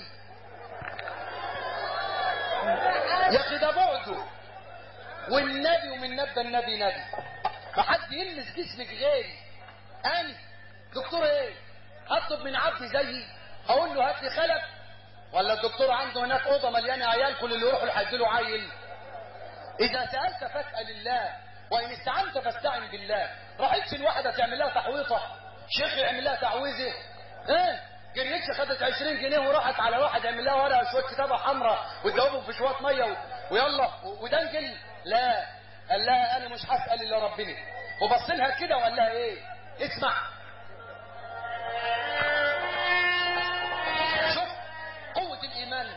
يا اخي ده بعده والنبي ومن نبى النبي نبي ما حد يلمس جسمك غيري انا دكتور ايه هطلب من عبدي زيي اقول له هات لي خلف ولا الدكتور عنده هناك اوضه مليانه عيال كل اللي يروحوا يحدوا عيل اذا سالت فاسال الله وان استعنت فاستعن بالله راحتش الواحده تعمل لها تحويطه شيخ يعمل لها تعويذه ايه جريتش خدت 20 جنيه وراحت على واحد يعمل لها ورقه شويه كتابه حمراء وتجاوبهم في شويه ميه و... ويلا ودنجل لا قال لها انا مش هسال الا ربنا وبص لها كده وقال لها ايه اسمع شوف قوه الايمان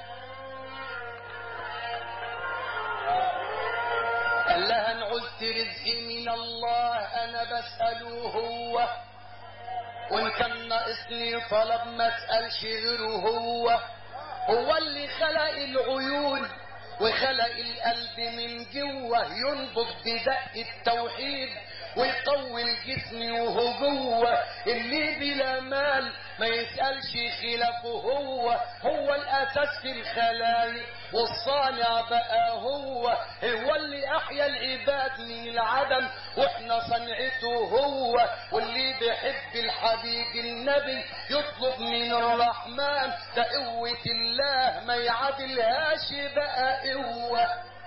قال لها ان عزت رزقي من الله انا بساله هو وان كان ناقصني طلب ما اسالش غيره هو هو اللي خلق العيون وخلق القلب من جوه ينبض بدق التوحيد ويقوي الجسم وهو جوه اللي بلا مال ما يسألش خلافه هو هو الأساس في الخلايق والصانع بقى هو هو اللي أحيا العباد من العدم واحنا صنعته هو واللي بيحب الحبيب النبي يطلب من الرحمن ده قوة الله ما يعادلهاش بقى قوة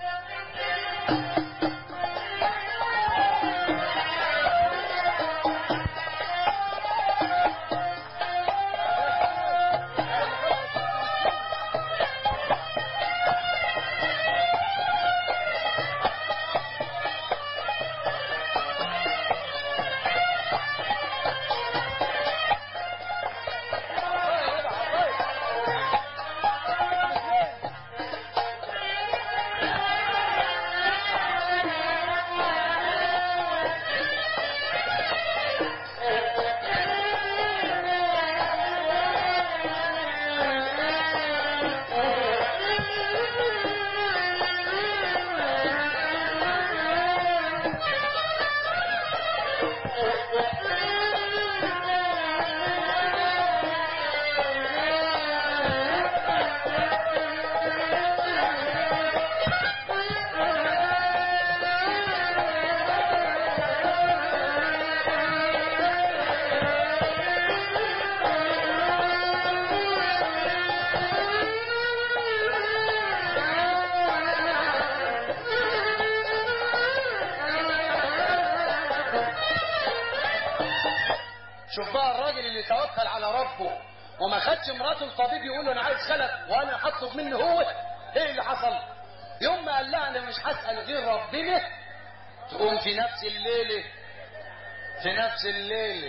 شوف بقى الراجل اللي توكل على ربه وما خدش مراته الطبيب يقول له انا عايز خلف وانا هطلب منه هو ايه اللي حصل يوم ما قال لها انا مش هسال غير ربنا تقوم في نفس الليله في نفس الليله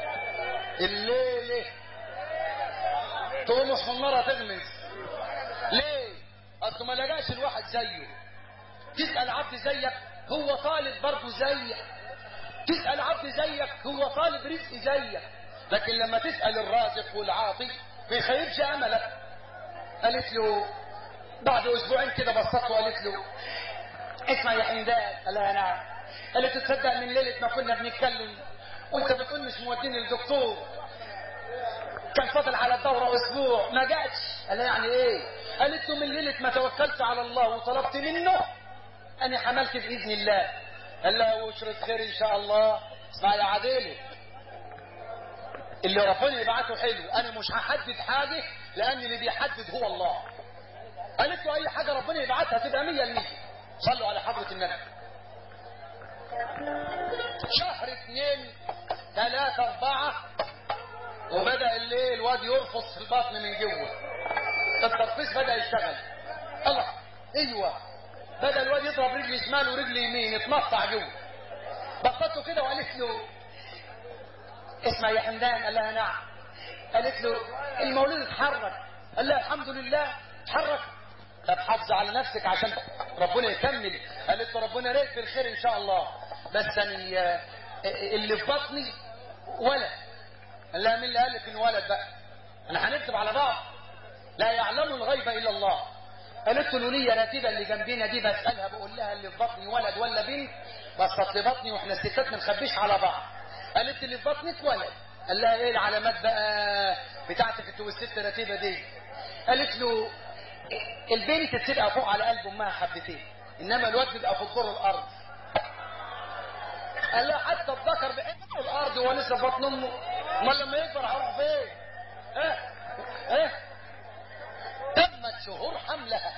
الليله تقوم الصناره تغمز ليه اصل ما لقاش الواحد زيه تسال عبد زيك هو طالب برضه زيك تسأل عبد زيك هو طالب رزق زيك لكن لما تسأل الرازق والعاطي ما يخيبش أملك قالت له بعد أسبوعين كده بصت له قالت له اسمع يا حمدان قال لها نعم قالت له تصدق من ليلة ما كنا بنتكلم وانت بتقول مش موديني للدكتور كان فاضل على الدورة أسبوع ما جاتش قال لها يعني إيه قالت له من ليلة ما توكلت على الله وطلبت منه أنا حملت بإذن الله قال لها وشرة خير ان شاء الله اسمع يا عديلة اللي ربنا يبعته حلو انا مش هحدد حاجة لان اللي بيحدد هو الله قالت له اي حاجة ربنا يبعتها تبقى مية المية صلوا على حضرة النبي شهر اثنين ثلاثة اربعة وبدأ الليل الواد يرفص في البطن من جوه الترفيس بدأ يشتغل الله ايوه بدأ الواد يضرب رجل شمال ورجل يمين اتمطع جوه بصته كده وقالت له اسمع يا حمدان قال لها نعم قالت له المولود اتحرك قال لها الحمد لله اتحرك طب حافظ على نفسك عشان ربنا يكمل قالت له ربنا يريك بالخير ان شاء الله بس انا اللي في بطني ولد قال لها مين اللي قال لك انه ولد بقى انا هنكتب على بعض لا يعلم الغيب الا الله قالت له لي راتبه اللي جنبنا دي بسالها بقول لها اللي في بطني ولد ولا بنت بسط لي بطني واحنا الستات ما نخبيش على بعض قالت اللي في بطنك ولد قال لها ايه العلامات بقى بتاعتك انت والست راتبه دي قالت له البنت بتبقى فوق على قلب امها حبتين انما الواد بيبقى في الكره الارض قال لها حتى الذكر بحب الارض وهو لسه في بطن امه امال لما يكبر هيروح فين؟ ايه ايه تمت شهور حملها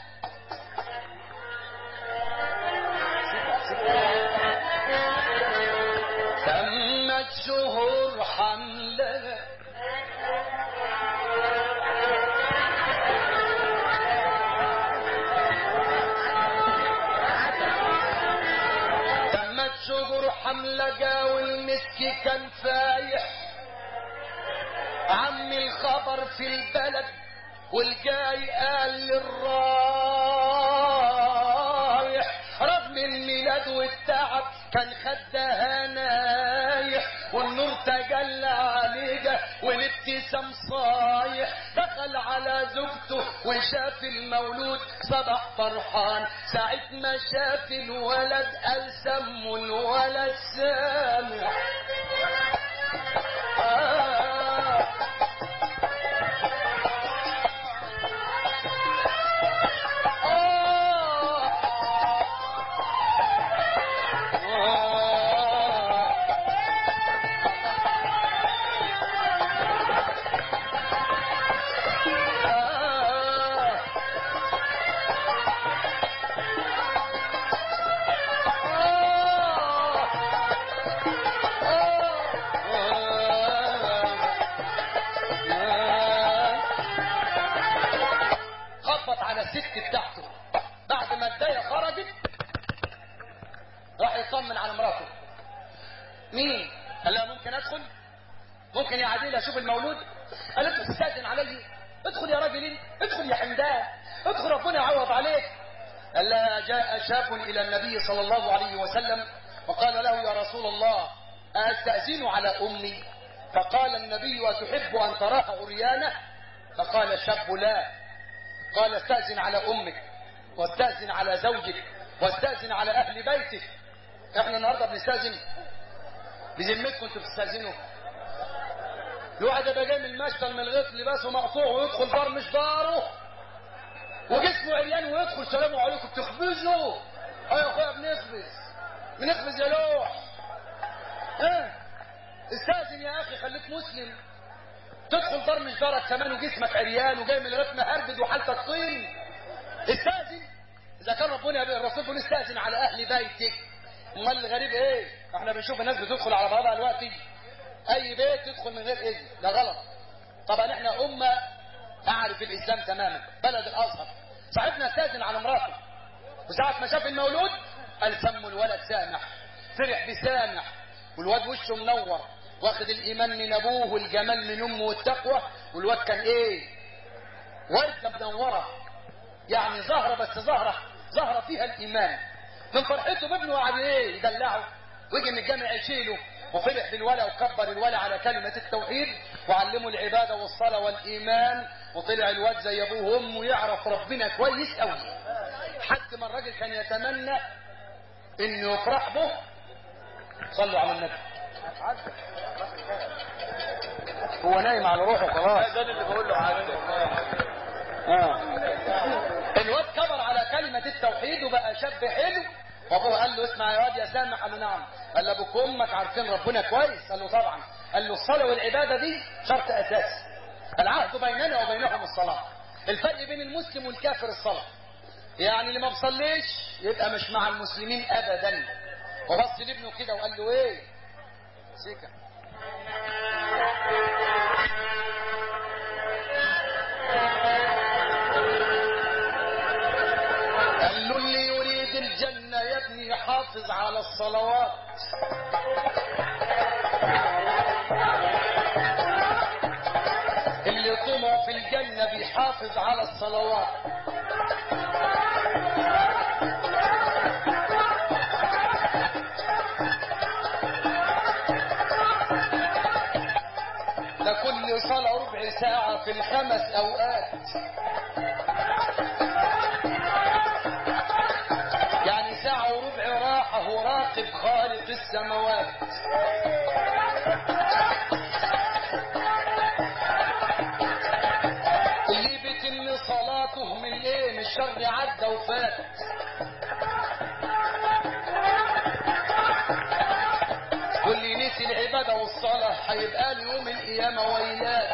تمت شهور حملها تمت شهور حملها والمسك كان فايح عمي الخبر في البلد والجاي قال للرايح رغم الميلاد والتعب كان خدها نايح والنور تجلى عليها والابتسام صايح دخل دخل على زوجته وشاف المولود صبح فرحان ساعة ما شاف الولد قال سموا الولد سامع آه خبط على الست بتاعته بعد ما الدايه خرجت راح يطمن على مراته مين قال لها ممكن ادخل ممكن يا عديل اشوف المولود قالت له تستاذن علي ادخل يا راجل انت ادخل يا حمدان ادخل ربنا يعوض عليك قال لها جاء شاب الى النبي صلى الله عليه وسلم وقال له يا رسول الله استاذن على امي فقال النبي اتحب ان تراها عريانه فقال الشاب لا قال استاذن على امك واستاذن على زوجك واستاذن على اهل بيتك احنا النهارده بنستاذن بذمتكم انتوا بتستاذنوا الواحد يبقى جاي من المشتل من الغيط لباسه مقطوع ويدخل دار مش داره وجسمه عريان ويدخل سلام عليكم بتخبزوا اه يا اخويا بنخبز بنخبز يا لوح اه استاذن يا اخي خليك مسلم تدخل دار مش دارك كمان وجسمك عريان وجاي من الغيط مهربد وحالتك طين استاذن اذا كان ربنا يبقى الرسول بيقول استاذن على اهل بيتك امال الغريب ايه احنا بنشوف الناس بتدخل على بعضها دلوقتي اي بيت تدخل من غير اذن ده غلط طبعا احنا امه اعرف الاسلام تماما بلد الازهر صاحبنا استاذن على مراته وساعه ما شاف المولود قال سموا الولد سامح فرح بسامح والواد وشه منور واخد الايمان من ابوه والجمال من امه والتقوى والواد كان ايه ورده منوره يعني زهره بس زهره زهره فيها الايمان من فرحته بابنه قعد ايه يدلعه ويجي من الجامع يشيله وفرح بالولا وكبر الولا على كلمة التوحيد وعلمه العبادة والصلاة والإيمان وطلع الواد زي أبوه وأمه يعرف ربنا كويس أوي حتى ما الراجل كان يتمنى إنه يفرح به صلوا على النبي هو نايم على روحه خلاص ده اللي بقول له عنه آه. الواد كبر على كلمة التوحيد وبقى شاب حلو وابوه قال له اسمع يا واد يا سامح قال له نعم قال له ابوك وامك عارفين ربنا كويس قال له طبعا قال له الصلاة والعبادة دي شرط اساسي العهد بيننا وبينهم الصلاة الفرق بين المسلم والكافر الصلاة يعني اللي ما بصليش يبقى مش مع المسلمين ابدا وبص لابنه كده وقال له ايه سيكا قال له اللي يريد الجنة يا ابني حافظ على الصلوات اللي طمع في الجنة بيحافظ على الصلوات ده كل صلاة ربع ساعة في الخمس أوقات يعني ساعة وربع راحة وراقب خالق السماوات اللي بيتم صلاته من ايه من الشر عدى وفات واللي نسي العبادة والصلاة هيبقى له يوم القيامة ويلات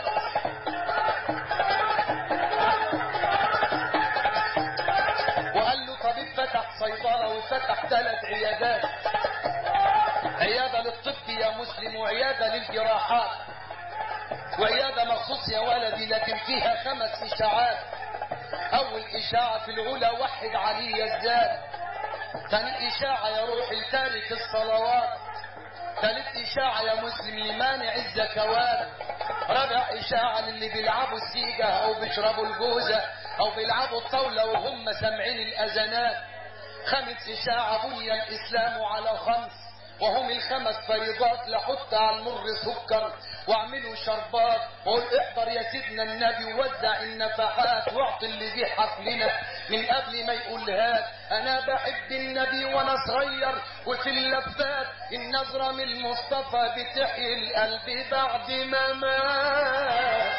وقال له طبيب فتح صيدلة وفتح ثلاث عيادات عيادة للطب يا مسلم وعيادة للجراحات وعيادة مخصوص يا ولدي لكن فيها خمس إشاعات أول إشاعة في العلا وحد علي الزاد ثاني إشاعة يا روح لتارك الصلوات ثالث إشاعة يا مسلم لمانع الزكوات رابع إشاعة للي بيلعبوا السيجة أو بيشربوا الجوزة أو بيلعبوا الطاولة وهم سامعين الأذانات خامس إشاعة بني الإسلام على خمس وهم الخمس فريضات لحط على المر سكر واعملوا شربات وقول احضر يا سيدنا النبي ووزع النفحات واعطي اللي جه حفلنا من قبل ما يقول هات انا بحب النبي وانا صغير وفي اللفات النظرة من المصطفى بتحيي القلب بعد ما مات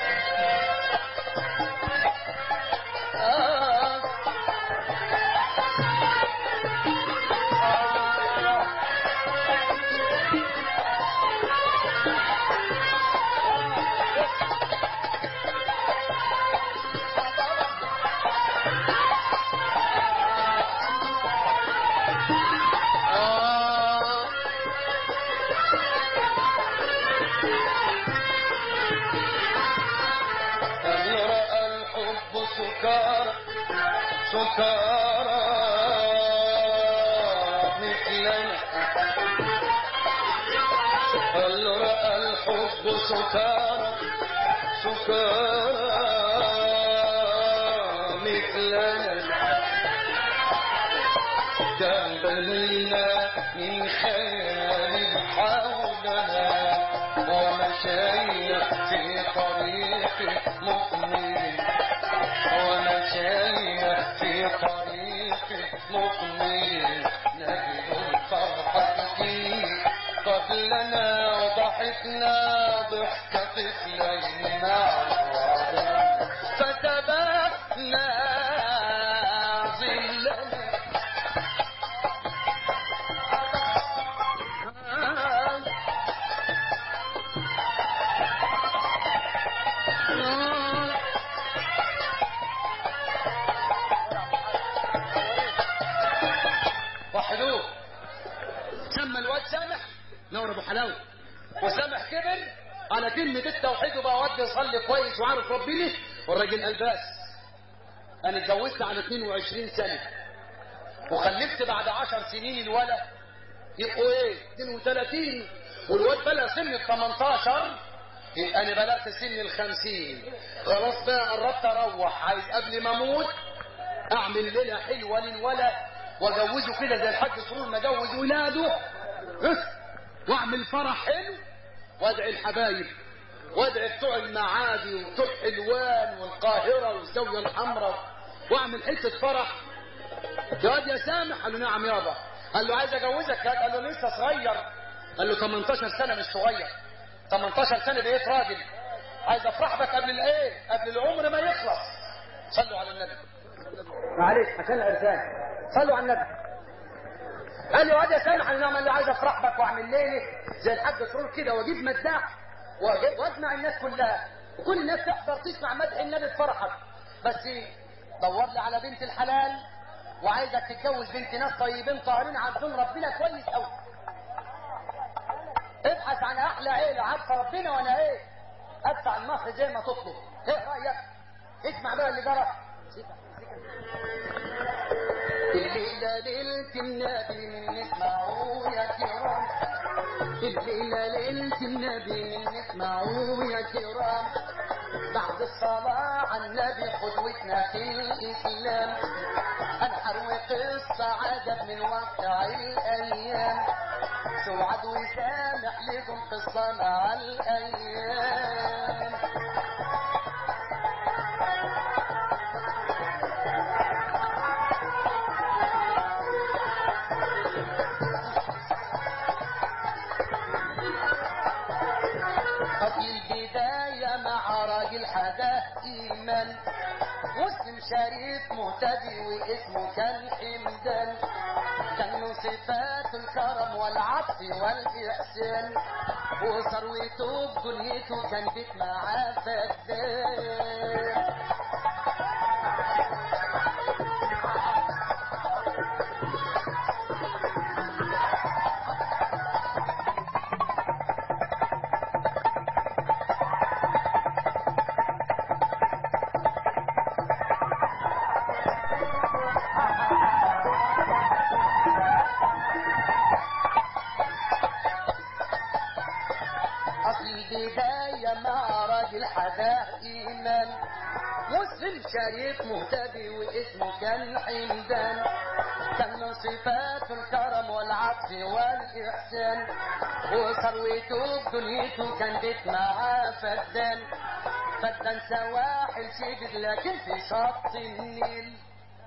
آه آه هل رأى الحب سكارى سكارى مثلنا هل رأى الحب سكارى سكارى مثلنا تنبلينا من خيال حولنا ومشينا في طريق مؤمن ومشينا في طريق مؤمن نبي الفرحة فيه قبلنا وضحكنا ضحك طفلين معا فتبعنا ظلنا وحدوه سمى الواد سامح نور ابو حلاوه وسامح كبر على كلمة التوحيد وبقى واد يصلي كويس وعارف ربنا والراجل الباس انا اتجوزت على 22 سنة وخلفت بعد 10 سنين الولد يبقوا ايه 32 والواد بلغ سن ال 18 يبقى انا بلغت سن ال 50 خلاص بقى قربت اروح عايز قبل ما اموت اعمل ليله حلوه للولد واجوزه كده زي الحاج سرور ما جوز ولاده اه، واعمل فرح حلو وادعي الحبايب وادعي بتوع المعادي وبتوع حلوان والقاهره والزاويه الحمراء واعمل حته فرح يا واد يا سامح قال له نعم يابا قال له عايز اجوزك قال له لسه صغير قال له 18 سنه مش صغير 18 سنه بقيت راجل عايز افرح بك قبل الايه قبل العمر ما يخلص صلوا على النبي معلش عشان الارزاق صلوا على النبي قال لي واد يا سامح انا نعم اللي عايز افرح بك واعمل ليله زي الحاج سرور كده واجيب مداح وأجيب- واجمع الناس كلها وكل الناس تحضر تسمع مدح النبي تفرحك بس دور لي على بنت الحلال وعايزك تتجوز بنت ناس طيبين طاهرين عارفين ربنا كويس قوي ابحث عن احلى عيله عارفه ربنا وانا ايه ادفع المهر زي ما تطلب ايه رايك اسمع بقى اللي جرى الليلة ليلة النبي من نسمعه يا كرام الليلة ليلة النبي من نسمعه يا كرام بعد الصلاة على النبي قدوتنا في الإسلام هنحروي قصة عجب من واقع الأيام سعد وسامح لكم قصة مع الأيام قبل البداية مع راجل حدا إيمان مسلم شريف مهتدي واسمه كان حمدان كان له صفات الكرم والعطف والإحسان وثروته بدنيته كان بيت معاه فدان أصل البداية مع راجل حدا إيمان مسلم شريف مهتدي واسمه كان حمدان كان من صفات الكرم والعطف بالعطف والإحسان وثروته بدنيته كان بيت معاه فدان فدان سواحل شدد لكن في شط النيل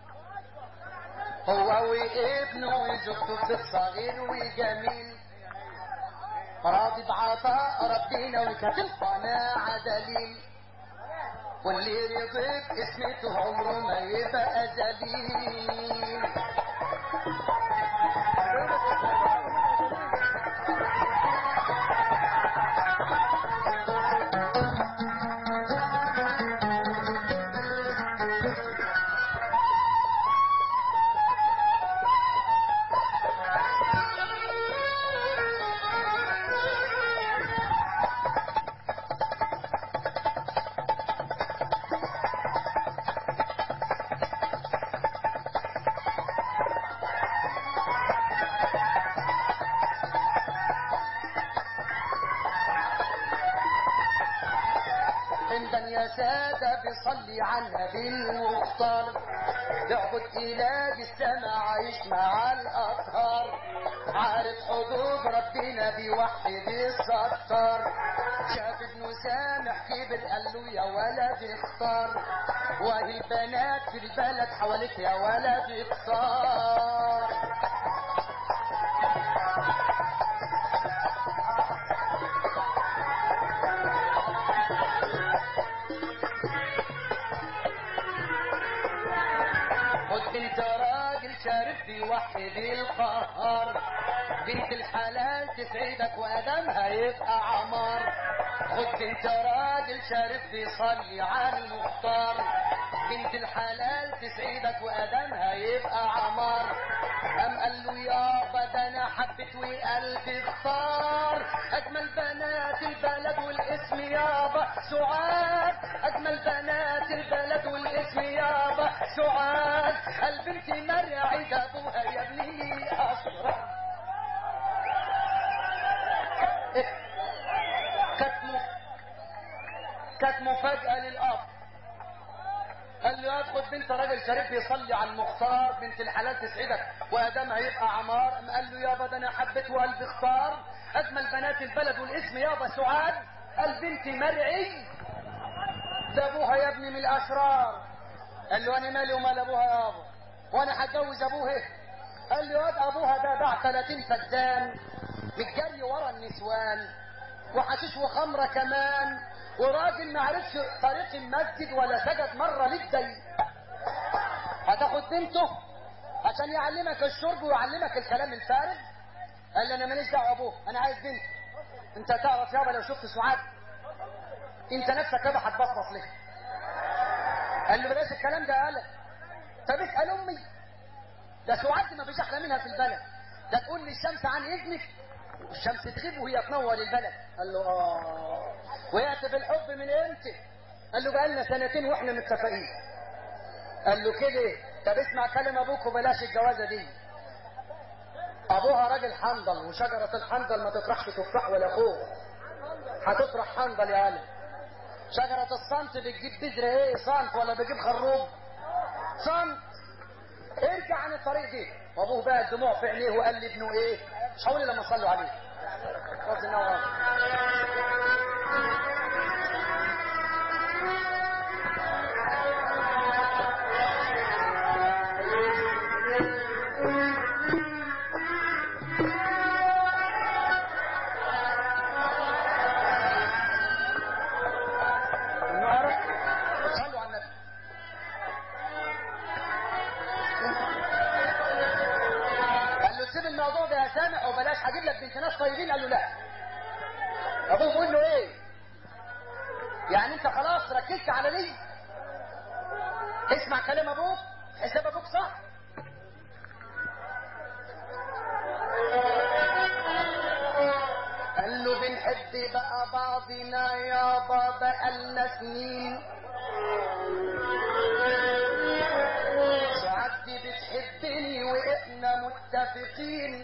هو وابنه وزوجته في الصغير وجميل راضي بعطاء ربنا وكانت القناعة دليل واللي رضي باسمته عمره ما يبقى ذليل عندن يا سادة بيصلي على النبي المختار يعبد إله السماء عايش مع الأطهار عارف حدود ربنا بيوحد الستار شاف ابنه سامح كبر قال له يا ولد اختار وهي البنات في البلد حواليك يا ولد اختار خد انت راجل شارف بيوحد القهار بنت الحلال تسعدك وادمها يبقى عمار خد انت راجل شارف بيصلي على المختار بنت الحلال تسعدك وادمها يبقى عمار قام قال له يابا ده انا حبيت وقلبي اختار اجمل بنات البلد والاسم يابا سعاد اجمل بنات البلد والاسم يابا سعاد البنت مرعي ده ابوها يا ابني اشرف كانت م- كانت مفاجأة للأب قال له ادخل بنت راجل شريف بيصلي على المختار بنت الحلال تسعدك وادام هيبقى عمار قام قال له يابا ده انا حبيت وقلبي اختار اجمل بنات البلد والاسم يابا سعاد قال بنتي مرعي ده ابوها يا ابني من الاشرار قال له انا مالي ومال ابوها يابا وانا هتجوز ابوها قال له واد ابوها ده باع 30 فدان متجري ورا النسوان وحشيش وخمره كمان وراجل ما عرفش طريق المسجد ولا سجد مره للدين هتاخد بنته عشان يعلمك الشرب ويعلمك الكلام الفارغ قال لي انا ماليش دعوه ابوه انا عايز بنت انت تعرف يابا لو شفت سعاد انت نفسك يابا هتبصبص ليه قال له بلاش الكلام ده قال طب اسال امي ده سعاد ما فيش احلى منها في البلد ده تقول لي الشمس عن اذنك والشمس تغيب وهي تنور البلد قال له اه وياتي في الحب من امتى قال له بقالنا سنتين واحنا متفقين قال له كده طب اسمع كلام ابوك وبلاش الجوازه دي ابوها راجل حنظل وشجره الحنظل ما تطرحش تفاح ولا خوخ هتطرح حنظل يا ولد شجره الصمت بتجيب بذر ايه صمت ولا بتجيب خروب صمت ارجع عن الطريق دي وابوه بقى الدموع في عينيه وقال لابنه ايه مش حولي لما صلوا عليه رضي الله عنه. صلوا على النبي قال له سيب الموضوع ده يا سامح وبلاش هجيب لك بنت ناس طيبين قال له لا ابوه بيقول له ايه يعني انت خلاص ركزت على دي اسمع كلام ابوك حساب ابوك صح قال له بنحب بقى بعضنا يابا بقالنا سنين سعاد دي بتحبني واحنا متفقين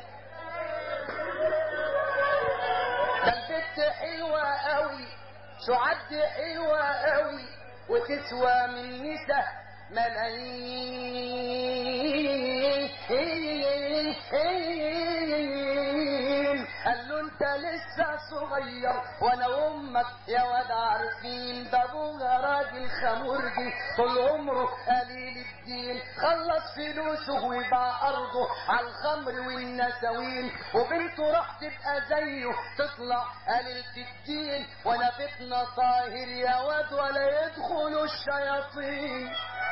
ده البت حلوة قوي سعاد دي حلوة قوي وتسوى من نسا ملايين صغير وانا وامك يا واد عارفين ده ابوها راجل خمرجي طول عمره قليل الدين خلص فلوسه ويباع ارضه على الخمر والنساوين وبنته راح تبقى زيه تطلع قليلة الدين وانا فتنة طاهر يا واد ولا يدخل الشياطين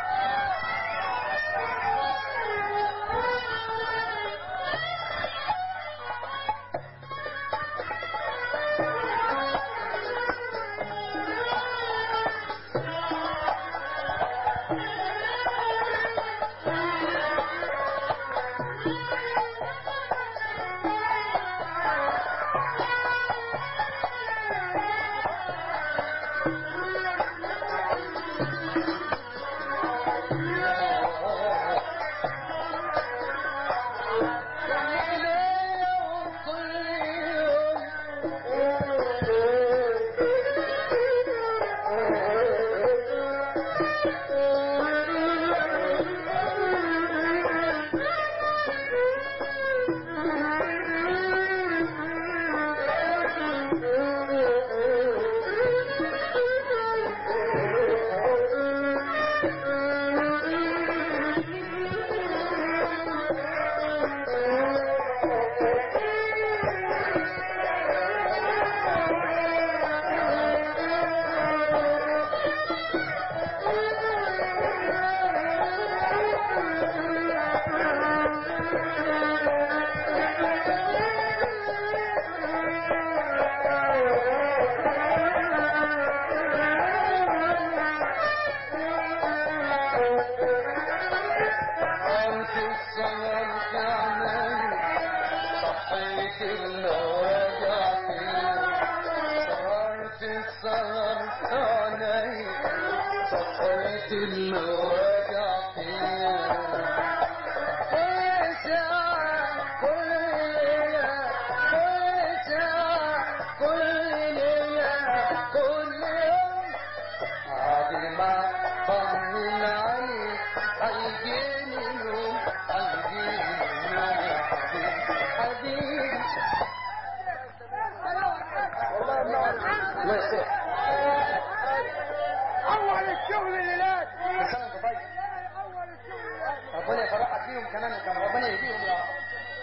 انت السهر تعمل صحيت المواجع صارت السهر تعمل صحيت المواجع كل ساعة كل ليلة كل ساعة كل ليلة كل يوم عادي ما طمن عليك هيجيني نوم هيجيني نوم حبيبي الله يسلمك اول الشغل لله كل سنه وانت طيب اول الشغل لله ربنا يفرحك فيهم كمان وكمان ربنا يهديهم يا رب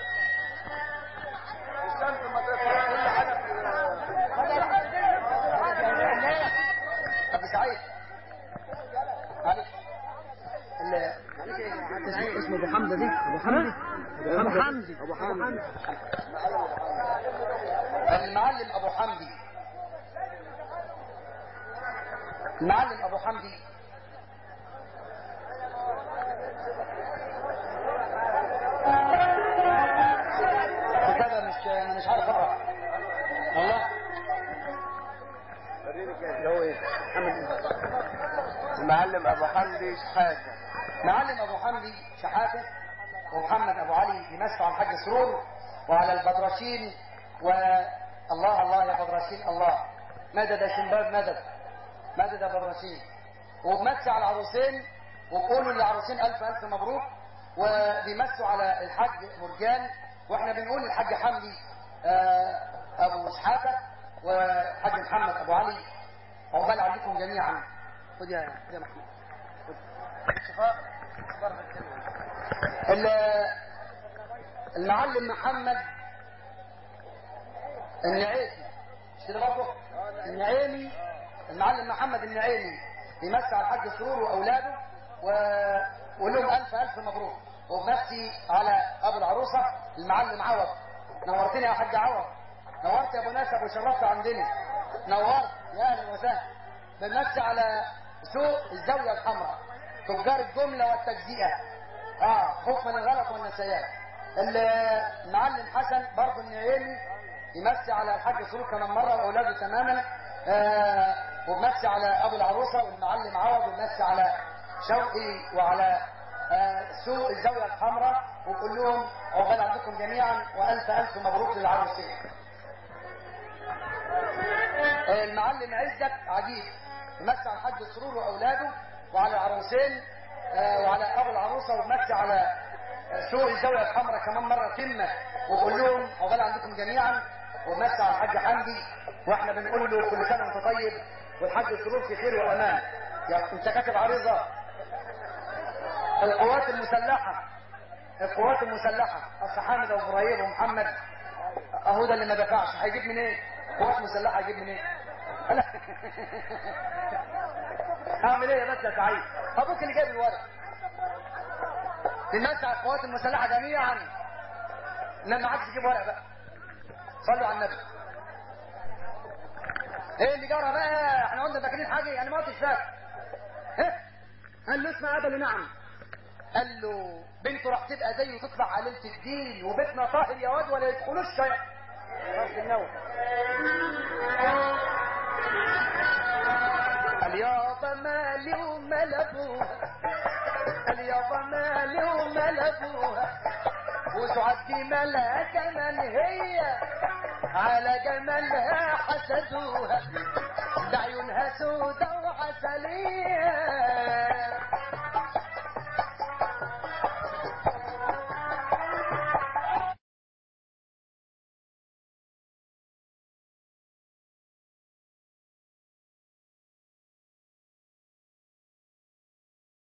استنى ما تفرح كل حاجه ابو سعيد معلش ال- اسمه ابو حمزه دي ابو حمزه ابو حمزه ابو حمزه المعلم ابو حمدي المعلم ابو حمدي كتابة مش مش عارف اقرا الله هو ايه المعلم ابو حمدي شحاته معلم ابو حمدي شحاته ومحمد ابو علي يمسوا على الحاج سرور وعلى البدرشين والله الله يا بدرشين الله مدد يا شمباب مدد مدد يا بدرشين وبمسي على العروسين وبقولوا للعروسين الف الف مبروك وبيمسوا على الحاج مرجان واحنا بنقول للحاج حمدي آه، ابو شحاته والحاج محمد ابو علي عقبال عليكم جميعا خد يا خد يا محمود شفاء ال- المعلم محمد النعيمي مش كده برضه النعيمي المعلم محمد النعيمي بيمسي على الحاج سرور واولاده وقول لهم الف الف مبروك وبنفسي على ابو العروسه المعلم عوض نورتني يا حاج عوض نورت يا ابو ناسب وشرفت عندنا نورت يا اهلا وسهلا بنفسي على سوق الزاويه الحمراء تجار الجمله والتجزئه اه خوف من الغلط والنسيان المعلم حسن برضه النعيمي يمسي على الحاج سرور كمان مره واولاده تماما آه وبمسي على ابو العروسه والمعلم عوض وبمسي على شوقي وعلى آه سوق الزاويه الحمراء وقول لهم عقبال عندكم جميعا والف الف مبروك للعروسين آه المعلم عزت عجيب يمسي على الحاج سرور واولاده وعلى العروسين آه وعلى ابو العروسه وبمسي على سوق الزاويه الحمراء كمان مره كلمه وقول لهم عقبال عندكم جميعا ومسى على الحاج حمدي واحنا بنقول له كل سنه وانت طيب والحاج سرور في خير وامان يا انت كاتب عريضه القوات المسلحه القوات المسلحه اخ حامد ابو ابراهيم ومحمد اهو ده اللي ما دفعش هيجيب منين ايه؟ قوات مسلحه هيجيب منين ايه؟ اعمل ايه بس يا سعيد ابوك اللي جايب الورق لنسع القوات المسلحه جميعا لما عادش يجيب ورق بقى صلوا على النبي ايه اللي جرى بقى احنا قلنا فاكرين حاجه يعني ما قلتش فاكر ايه قال له اسمع ابا نعم قال له بنته راح تبقى زيه وتطلع على ليله الدين وبيتنا طاهر يا واد ولا يدخلوش شيء راس النوم قال يابا مالي ومال ابوها قال يابا مالي ومال ابوها وسعاد جمالها كمان هي على جمالها حسد